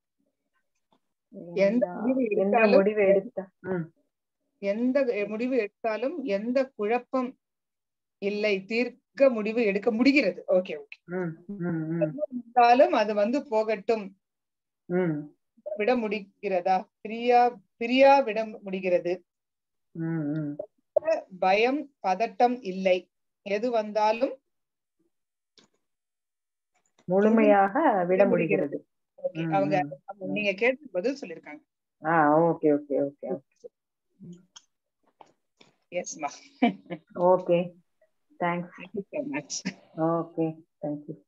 எந்த முடிவு எந்த எடுத்தாலும் முடிவு எடுத்த ம் எந்த முடிவு எடுத்தாலும் எந்த குழப்பம் இல்லை தீர்க்க முடிவு எடுக்க முடிகிறது ஓகே ஓகே ம் ம் ம் இருந்தாலும் அது வந்து போகட்டும் ம் விட முடிகிறதா பிரியா பிரியா விட முடிகிறது ம் ம் பயம் பதட்டம் இல்லை எது வந்தாலும் முழுமையாக விட முடிகிறது okay, ம், அவங்க ம். அவங்க நீங்க கேட்டு பதில் சொல்லிருக்காங்க ஆ ஓகே ஓகே ஓகே எஸ்மா okay thanks thank you so much okay thank you